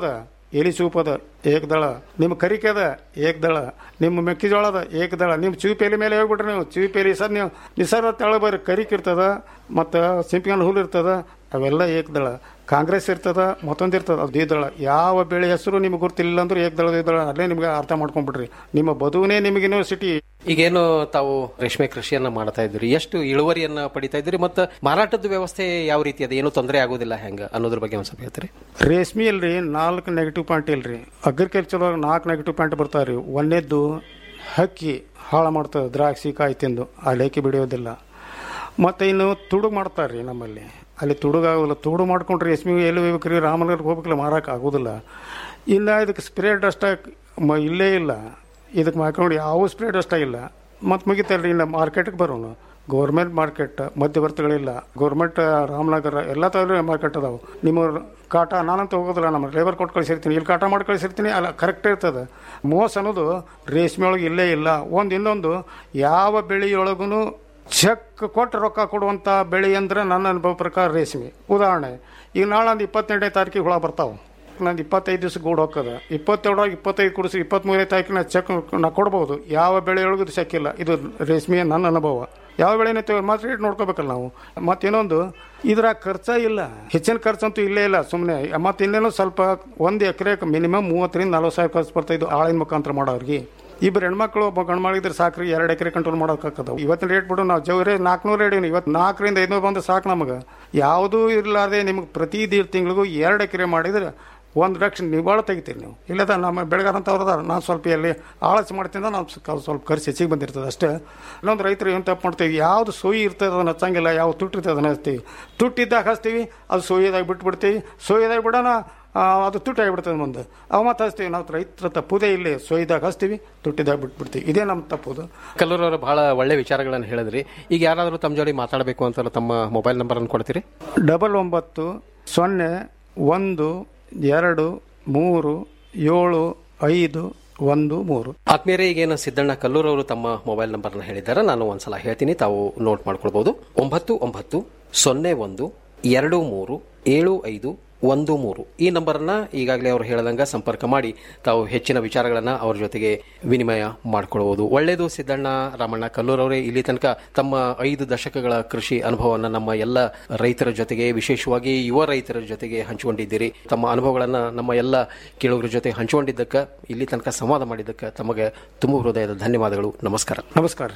ಎಲಿ ಸೂಪದ ಏಕದಳ ನಿಮ್ಮ ಕರಿಕೆದ ಏಕದಳ ನಿಮ್ಮ ಮೆಕ್ಕೆಜೋಳದ ಏಕದಳ ನಿಮ್ಮ ಚಿವಿಪೇಲಿ ಮೇಲೆ ಹೋಗ್ಬಿಟ್ರಿ ನೀವು ಚಿವಿಪೇಲಿ ಸರ್ ನೀವು ನಿಸರ್ಗ ತೆಳ ಬರ್ರಿ ಕರಿಕ್ ಇರ್ತದ ಮತ್ತು ಸಿಂಪಿಗನ್ ಹುಲ್ ಇರ್ತದ ಅವೆಲ್ಲ ಏಕದಳ ಕಾಂಗ್ರೆಸ್ ಇರ್ತದ ಮತ್ತೊಂದು ಇರ್ತದ ಅದು ದ್ವಿದಳ ಯಾವ ಬೆಳೆ ಹೆಸರು ನಿಮ್ಗೆ ಗೊತ್ತಿಲ್ಲ ಅಂದ್ರೆ ಏಕದಳ ದ್ವಿದಳ ಅಲ್ಲೇ ನಿಮ್ಗೆ ಅರ್ಥ ಮಾಡ್ಕೊಂಡ್ಬಿಡ್ರಿ ನಿಮ್ಮ ಬದುವನೇ ನಿಮಗೆ ಯೂನಿವರ್ಸಿಟಿ ಈಗೇನು ತಾವು ರೇಷ್ಮೆ ಕೃಷಿಯನ್ನ ಮಾಡ್ತಾ ಇದ್ದೀರಿ ಎಷ್ಟು ಇಳುವರಿಯನ್ನ ಪಡಿತಾ ಇದ್ದೀರಿ ಮತ್ತು ಮಾರಾಟದ ವ್ಯವಸ್ಥೆ ಯಾವ ರೀತಿ ಅದ ಏನು ತೊಂದರೆ ಆಗೋದಿಲ್ಲ ಹೆಂಗ ಅನ್ನೋದ್ರ ಬಗ್ಗೆ ಒಂದು ಸ್ವಲ್ಪ ಹೇಳ್ತೀರಿ ರೇಷ್ಮೆ ಇಲ್ರಿ ನಾಲ್ಕು ನೆಗೆಟಿವ್ ಪಾಯಿಂಟ್ ಇಲ್ರಿ ಅಗ್ರಿಕಲ್ಚರ್ ಒಳಗೆ ನಾಲ್ಕು ನೆಗೆಟಿವ್ ಪಾಯಿಂಟ್ ಬರ್ತಾವ್ರಿ ಒಂದೇದ್ದು ಹಕ್ಕಿ ಹಾಳು ಮಾಡ್ತದೆ ದ್ರಾಕ್ಷಿ ಕಾಯಿ ತಿಂದು ಅಲ್ಲಿ ಹಕ್ಕಿ ಬಿಡಿಯೋದಿಲ್ಲ ಮತ್ತು ಇನ್ನು ತುಡುಗು ಮಾಡ್ತಾರ್ರಿ ನಮ್ಮಲ್ಲಿ ಅಲ್ಲಿ ತುಡುಗಾಗೋದಿಲ್ಲ ತುಡು ಮಾಡ್ಕೊಂಡ್ರೆ ರೇಷ್ಮೆ ಎಲ್ಲಿ ಹೋಗ್ಬೇಕ್ರಿ ರಾಮನಗರಕ್ಕೆ ಹೋಗ್ಬೇಕಲ್ಲ ಮಾರಕ್ಕೆ ಆಗೋದಿಲ್ಲ ಇನ್ನು ಇದಕ್ಕೆ ಸ್ಪ್ರೇ ಡಸ್ಟ್ ಮ ಇಲ್ಲೇ ಇಲ್ಲ ಇದಕ್ಕೆ ಮಾಡ್ಕೊಂಡು ಯಾವ ಸ್ಪ್ರೇ ಡಸ್ಟ್ ಇಲ್ಲ ಮತ್ತು ಮುಗಿತಲ್ರಿ ಇನ್ನು ಮಾರ್ಕೆಟ್ಗೆ ಬರೋನು ಗೌರ್ಮೆಂಟ್ ಮಾರ್ಕೆಟ್ ಮಧ್ಯವರ್ತಿಗಳಿಲ್ಲ ಗೌರ್ಮೆಂಟ್ ರಾಮನಗರ ಎಲ್ಲ ಥರ ಮಾರ್ಕೆಟ್ ಅದಾವೆ ನಿಮ್ಮ ಕಾಟ ನಾನಂತ ಹೋಗೋದಿಲ್ಲ ನಮ್ಮ ಲೇಬರ್ ಕೊಟ್ಟು ಕಳಿಸಿರ್ತೀನಿ ಇಲ್ಲಿ ಕಾಟ ಮಾಡಿ ಕಳಿಸಿರ್ತೀನಿ ಅಲ್ಲ ಕರೆಕ್ಟ್ ಇರ್ತದೆ ಮೋಸ ಅನ್ನೋದು ರೇಷ್ಮೆ ಒಳಗೆ ಇಲ್ಲೇ ಇಲ್ಲ ಒಂದು ಇನ್ನೊಂದು ಯಾವ ಬೆಳೆಯೊಳಗೂ ಚೆಕ್ ಕೊಟ್ಟು ರೊಕ್ಕ ಕೊಡುವಂಥ ಬೆಳೆ ಅಂದ್ರೆ ನನ್ನ ಅನುಭವ ಪ್ರಕಾರ ರೇಷ್ಮೆ ಉದಾಹರಣೆ ಈಗ ನಾಳೆ ಒಂದು ಇಪ್ಪತ್ತೆಂಟನೇ ತಾರೀಕಿಗೆ ಹುಳ ಬರ್ತಾವೆ ನಂದು ಇಪ್ಪತ್ತೈದು ದಿವಸ ಗೂಡು ಹೋಗ್ತದೆ ಇಪ್ಪತ್ತೆರಡಾಗ ಇಪ್ಪತ್ತೈದು ಕುಡಿಸಿ ಇಪ್ಪತ್ತ್ಮೂರನೇ ತಾರೀಕಿನ ಚೆಕ್ ನಾ ಕೊಡ್ಬೋದು ಯಾವ ಬೆಳೆಯೊಳಗೂ ಇದು ಚೆಕ್ ಇಲ್ಲ ಇದು ರೇಷ್ಮೆ ನನ್ನ ಅನುಭವ ಯಾವ ಬೆಳೆನೇ ತಗೋ ಮಾತ್ರ ರೇಟ್ ನೋಡ್ಕೋಬೇಕಲ್ಲ ನಾವು ಮತ್ತು ಇನ್ನೊಂದು ಇದ್ರಾಗ ಖರ್ಚ ಇಲ್ಲ ಹೆಚ್ಚಿನ ಖರ್ಚಂತೂ ಇಲ್ಲೇ ಇಲ್ಲ ಸುಮ್ಮನೆ ಮತ್ತು ಇನ್ನೇನು ಸ್ವಲ್ಪ ಒಂದು ಎಕರೆಗೆ ಮಿನಿಮಮ್ ಮೂವತ್ತರಿಂದ ನಲ್ವತ್ತು ಸಾವಿರ ಖರ್ಚು ಬರ್ತಾ ಇದು ಆಳಿನ ಮುಖಾಂತರ ಮಾಡೋರಿಗೆ ಇಬ್ಬರು ಹೆಣ್ಮಕ್ಳು ಒಬ್ಬ ಗಂಡು ಮಾಡಿದ್ರೆ ಸಾಕ್ರಿ ಎರಡು ಎಕರೆ ಕಂಟ್ರೋಲ್ ಮಾಡೋಕ್ಕಾಗದ ಇವತ್ತಿನ ರೇಟ್ ಬಿಡು ನಾವು ಜವರೇ ನಾಲ್ಕುನೂರು ರೇಟ್ ಇವತ್ತು ನಾಲ್ಕರಿಂದ ಐನೂರು ಬಂದು ಸಾಕು ನಮಗೆ ಯಾವುದೂ ಇರಲಾರ್ದೆ ನಿಮಗೆ ಪ್ರತಿ ತಿಂಗಳಿಗೂ ಎರಡು ಎಕರೆ ಮಾಡಿದ್ರೆ ಒಂದು ಲಕ್ಷ ನಿವಾಳ ತೆಗಿತೀರಿ ನೀವು ಇಲ್ಲದ ನಮ್ಮ ಬೆಳಗಾರ ಅಂತ ಅವ್ರದಾರ ನಾನು ಸ್ವಲ್ಪ ಎಲ್ಲಿ ಆಳಚೆ ಮಾಡ್ತೀನಿ ನಾವು ಸ್ವಲ್ಪ ಖರ್ಚು ಹೆಚ್ಚಿಗೆ ಬಂದಿರ್ತದೆ ಅಷ್ಟೇ ಇನ್ನೊಂದು ರೈತರು ಏನು ತಪ್ಪು ಮಾಡ್ತೀವಿ ಯಾವುದು ಸೋಯಿ ಇರ್ತದೆ ಅದನ್ನು ಹಚ್ಚಂಗಿಲ್ಲ ಯಾವ ತುಟ್ಟಿರ್ತದೆ ಅದನ್ನು ಹಚ್ತೀವಿ ತುಟ್ಟಿದ್ದಾಗ ಹಚ್ತೀವಿ ಅದು ಸೋಯಿದಾಗ ಬಿಟ್ಬಿಡ್ತೀವಿ ಸೋಯಿದಾಗ ಬಿಡೋಣ ಆ, ಅದು ತುಟ್ಟಿ ಆಗಿಬಿಡ್ತದೆ ಮುಂದೆ ಅವ ಮತ್ತೆ ಹಚ್ತೀವಿ ನಾವು ರೈತರ ತಪ್ಪುದೇ ಇಲ್ಲಿ ಸೋಯಿದಾಗ ಹಚ್ತೀವಿ ತುಟ್ಟಿದಾಗ ಬಿಟ್ಬಿಡ್ತೀವಿ ಇದೇ ನಮ್ಮ ತಪ್ಪುದು ಕಲ್ಲೂರವರು ಬಹಳ ಒಳ್ಳೆ ವಿಚಾರಗಳನ್ನು ಹೇಳಿದ್ರಿ ಈಗ ಯಾರಾದರೂ ತಮ್ಮ ಜೋಡಿ ಮಾತಾಡಬೇಕು ಅಂತ ತಮ್ಮ ಮೊಬೈಲ್ ನಂಬರ್ ಅನ್ನು ಕೊಡ್ತೀರಿ ಡಬಲ್ ಒಂಬತ್ತು ಸೊನ್ನೆ ಒಂದು ಎರಡು ಮೂರು ಏಳು ಐದು ಒಂದು ಮೂರು ಆತ್ಮೀಯರೇ ಈಗೇನು ಸಿದ್ದಣ್ಣ ಕಲ್ಲೂರವರು ತಮ್ಮ ಮೊಬೈಲ್ ನಂಬರ್ನ ಹೇಳಿದ್ದಾರೆ ನಾನು ಒಂದ್ಸಲ ಹೇಳ್ತೀನಿ ತಾವು ನೋಟ್ ಮಾಡ್ಕೊಳ್ಬಹುದು ಒಂಬತ್ತು ಒಂಬತ್ತು ಸೊನ್ನೆ ಒಂದು ಎರಡು ಮೂರು ಏಳು ಐದು ಒಂದು ಮೂರು ಈ ನಂಬರ್ನ ಈಗಾಗಲೇ ಅವರು ಹೇಳದಂಗ ಸಂಪರ್ಕ ಮಾಡಿ ತಾವು ಹೆಚ್ಚಿನ ವಿಚಾರಗಳನ್ನ ಅವ್ರ ಜೊತೆಗೆ ವಿನಿಮಯ ಮಾಡ್ಕೊಳ್ಬಹುದು ಒಳ್ಳೆಯದು ಸಿದ್ದಣ್ಣ ರಾಮಣ್ಣ ಕಲ್ಲೂರವರೇ ಇಲ್ಲಿ ತನಕ ತಮ್ಮ ಐದು ದಶಕಗಳ ಕೃಷಿ ಅನುಭವವನ್ನು ನಮ್ಮ ಎಲ್ಲ ರೈತರ ಜೊತೆಗೆ ವಿಶೇಷವಾಗಿ ಯುವ ರೈತರ ಜೊತೆಗೆ ಹಂಚಿಕೊಂಡಿದ್ದೀರಿ ತಮ್ಮ ಅನುಭವಗಳನ್ನ ನಮ್ಮ ಎಲ್ಲ ಕೇಳುಗರ ಜೊತೆ ಹಂಚಿಕೊಂಡಿದ್ದಕ್ಕೆ ಇಲ್ಲಿ ತನಕ ಸಂವಾದ ಮಾಡಿದ್ದಕ್ಕೆ ತಮಗೆ ತುಂಬ ಹೃದಯದ ಧನ್ಯವಾದಗಳು ನಮಸ್ಕಾರ ನಮಸ್ಕಾರ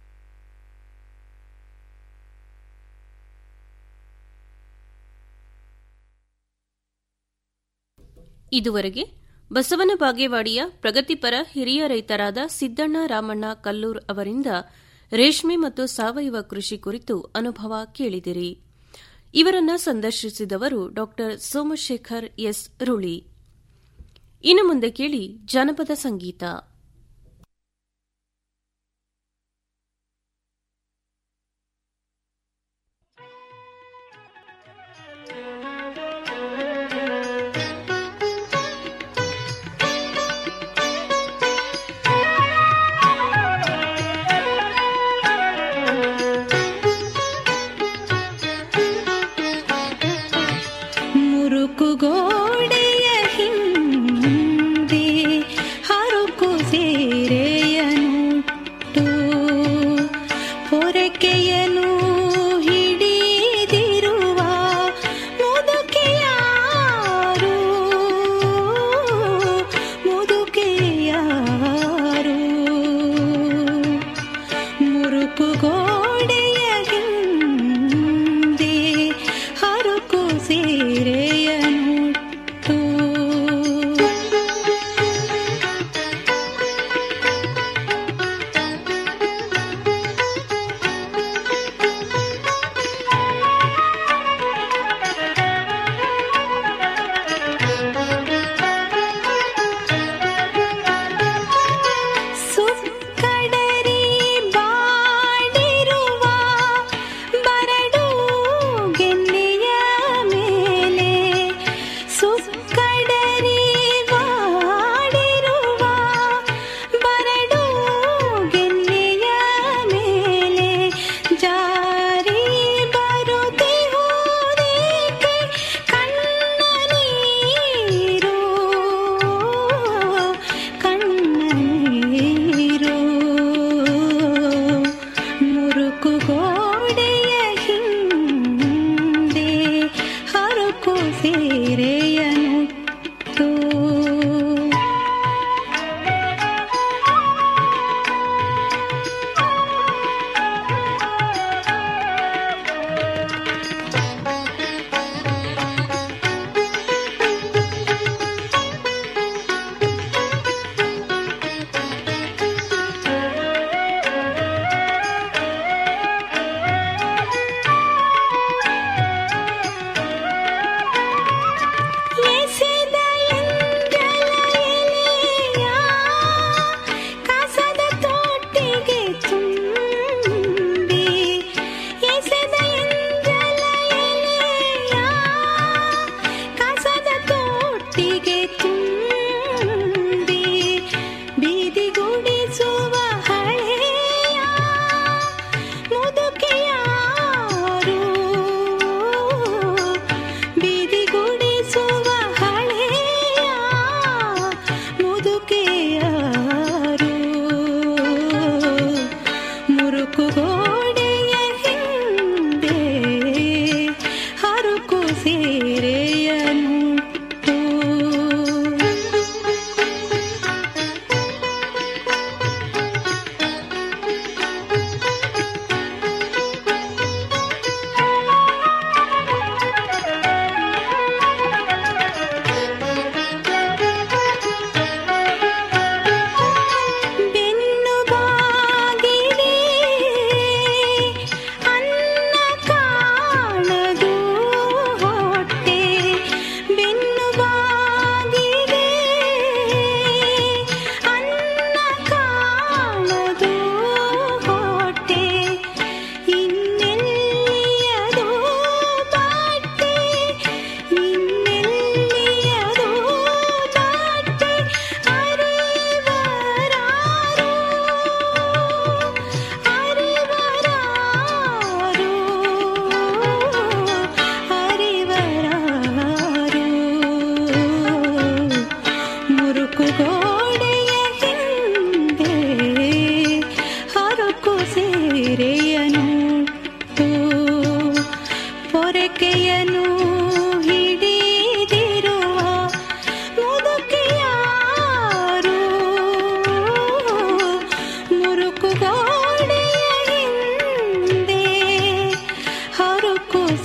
ಇದುವರೆಗೆ ಬಸವನ ಬಾಗೇವಾಡಿಯ ಪ್ರಗತಿಪರ ಹಿರಿಯ ರೈತರಾದ ಸಿದ್ದಣ್ಣ ರಾಮಣ್ಣ ಕಲ್ಲೂರ್ ಅವರಿಂದ ರೇಷ್ಮೆ ಮತ್ತು ಸಾವಯವ ಕೃಷಿ ಕುರಿತು ಅನುಭವ ಕೇಳಿದಿರಿ ಇವರನ್ನ ಸಂದರ್ಶಿಸಿದವರು ಡಾ ಸೋಮಶೇಖರ್ ಎಸ್ ರುಳಿ ಇನ್ನು ಮುಂದೆ ಕೇಳಿ ಜಾನಪದ ಸಂಗೀತ ಮುರುಕುಗೋಡೆಯ ಹಿಂದೆ ಹರುಕು ಸೇರೆಯನುಟ್ಟು ಪೊರಕೆಯನು ಹಿಡಿದಿರುವ ಮುದುಕೆಯಾರು ಮುದುಕೆಯಾರು ಮುರುಕುಗೋಡೆಯ ಹಿಂದೆ ಹರುಕು ಸೇರೆಯನುಟ್ಟು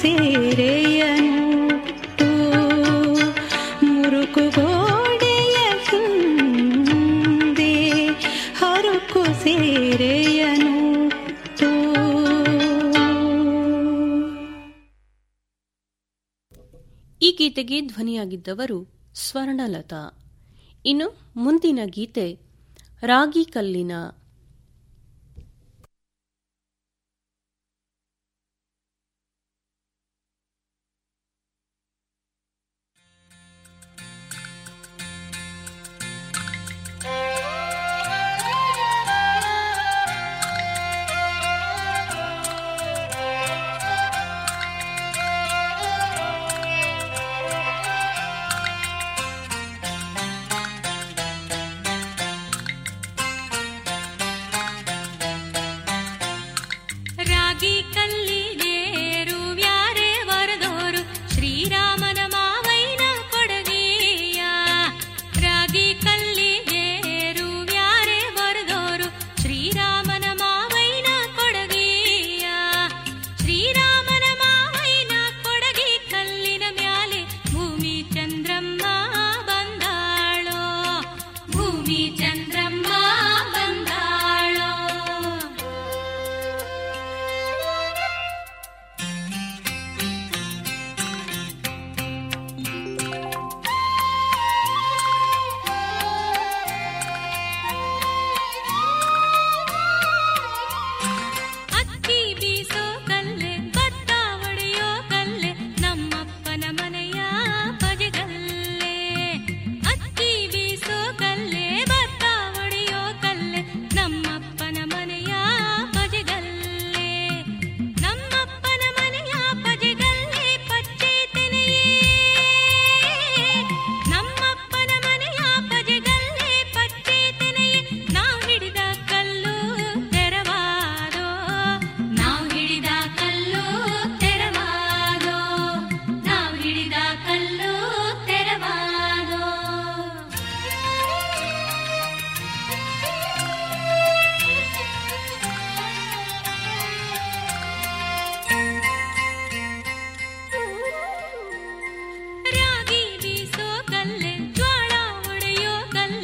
ಸೇರೆಯನು ಮುರುಕು ಗೋಡೆಯ ಹಿಂದೆ ಹರುಕು ಸೇರೆಯನು ಈ ಗೀತೆಗೆ ಧ್ವನಿಯಾಗಿದ್ದವರು ಸ್ವರ್ಣಲತಾ ಇನ್ನು ಮುಂದಿನ ಗೀತೆ ರಾಗಿ ಕಲ್ಲಿನ ರಾಗಿ ಕಲ್ಲಿ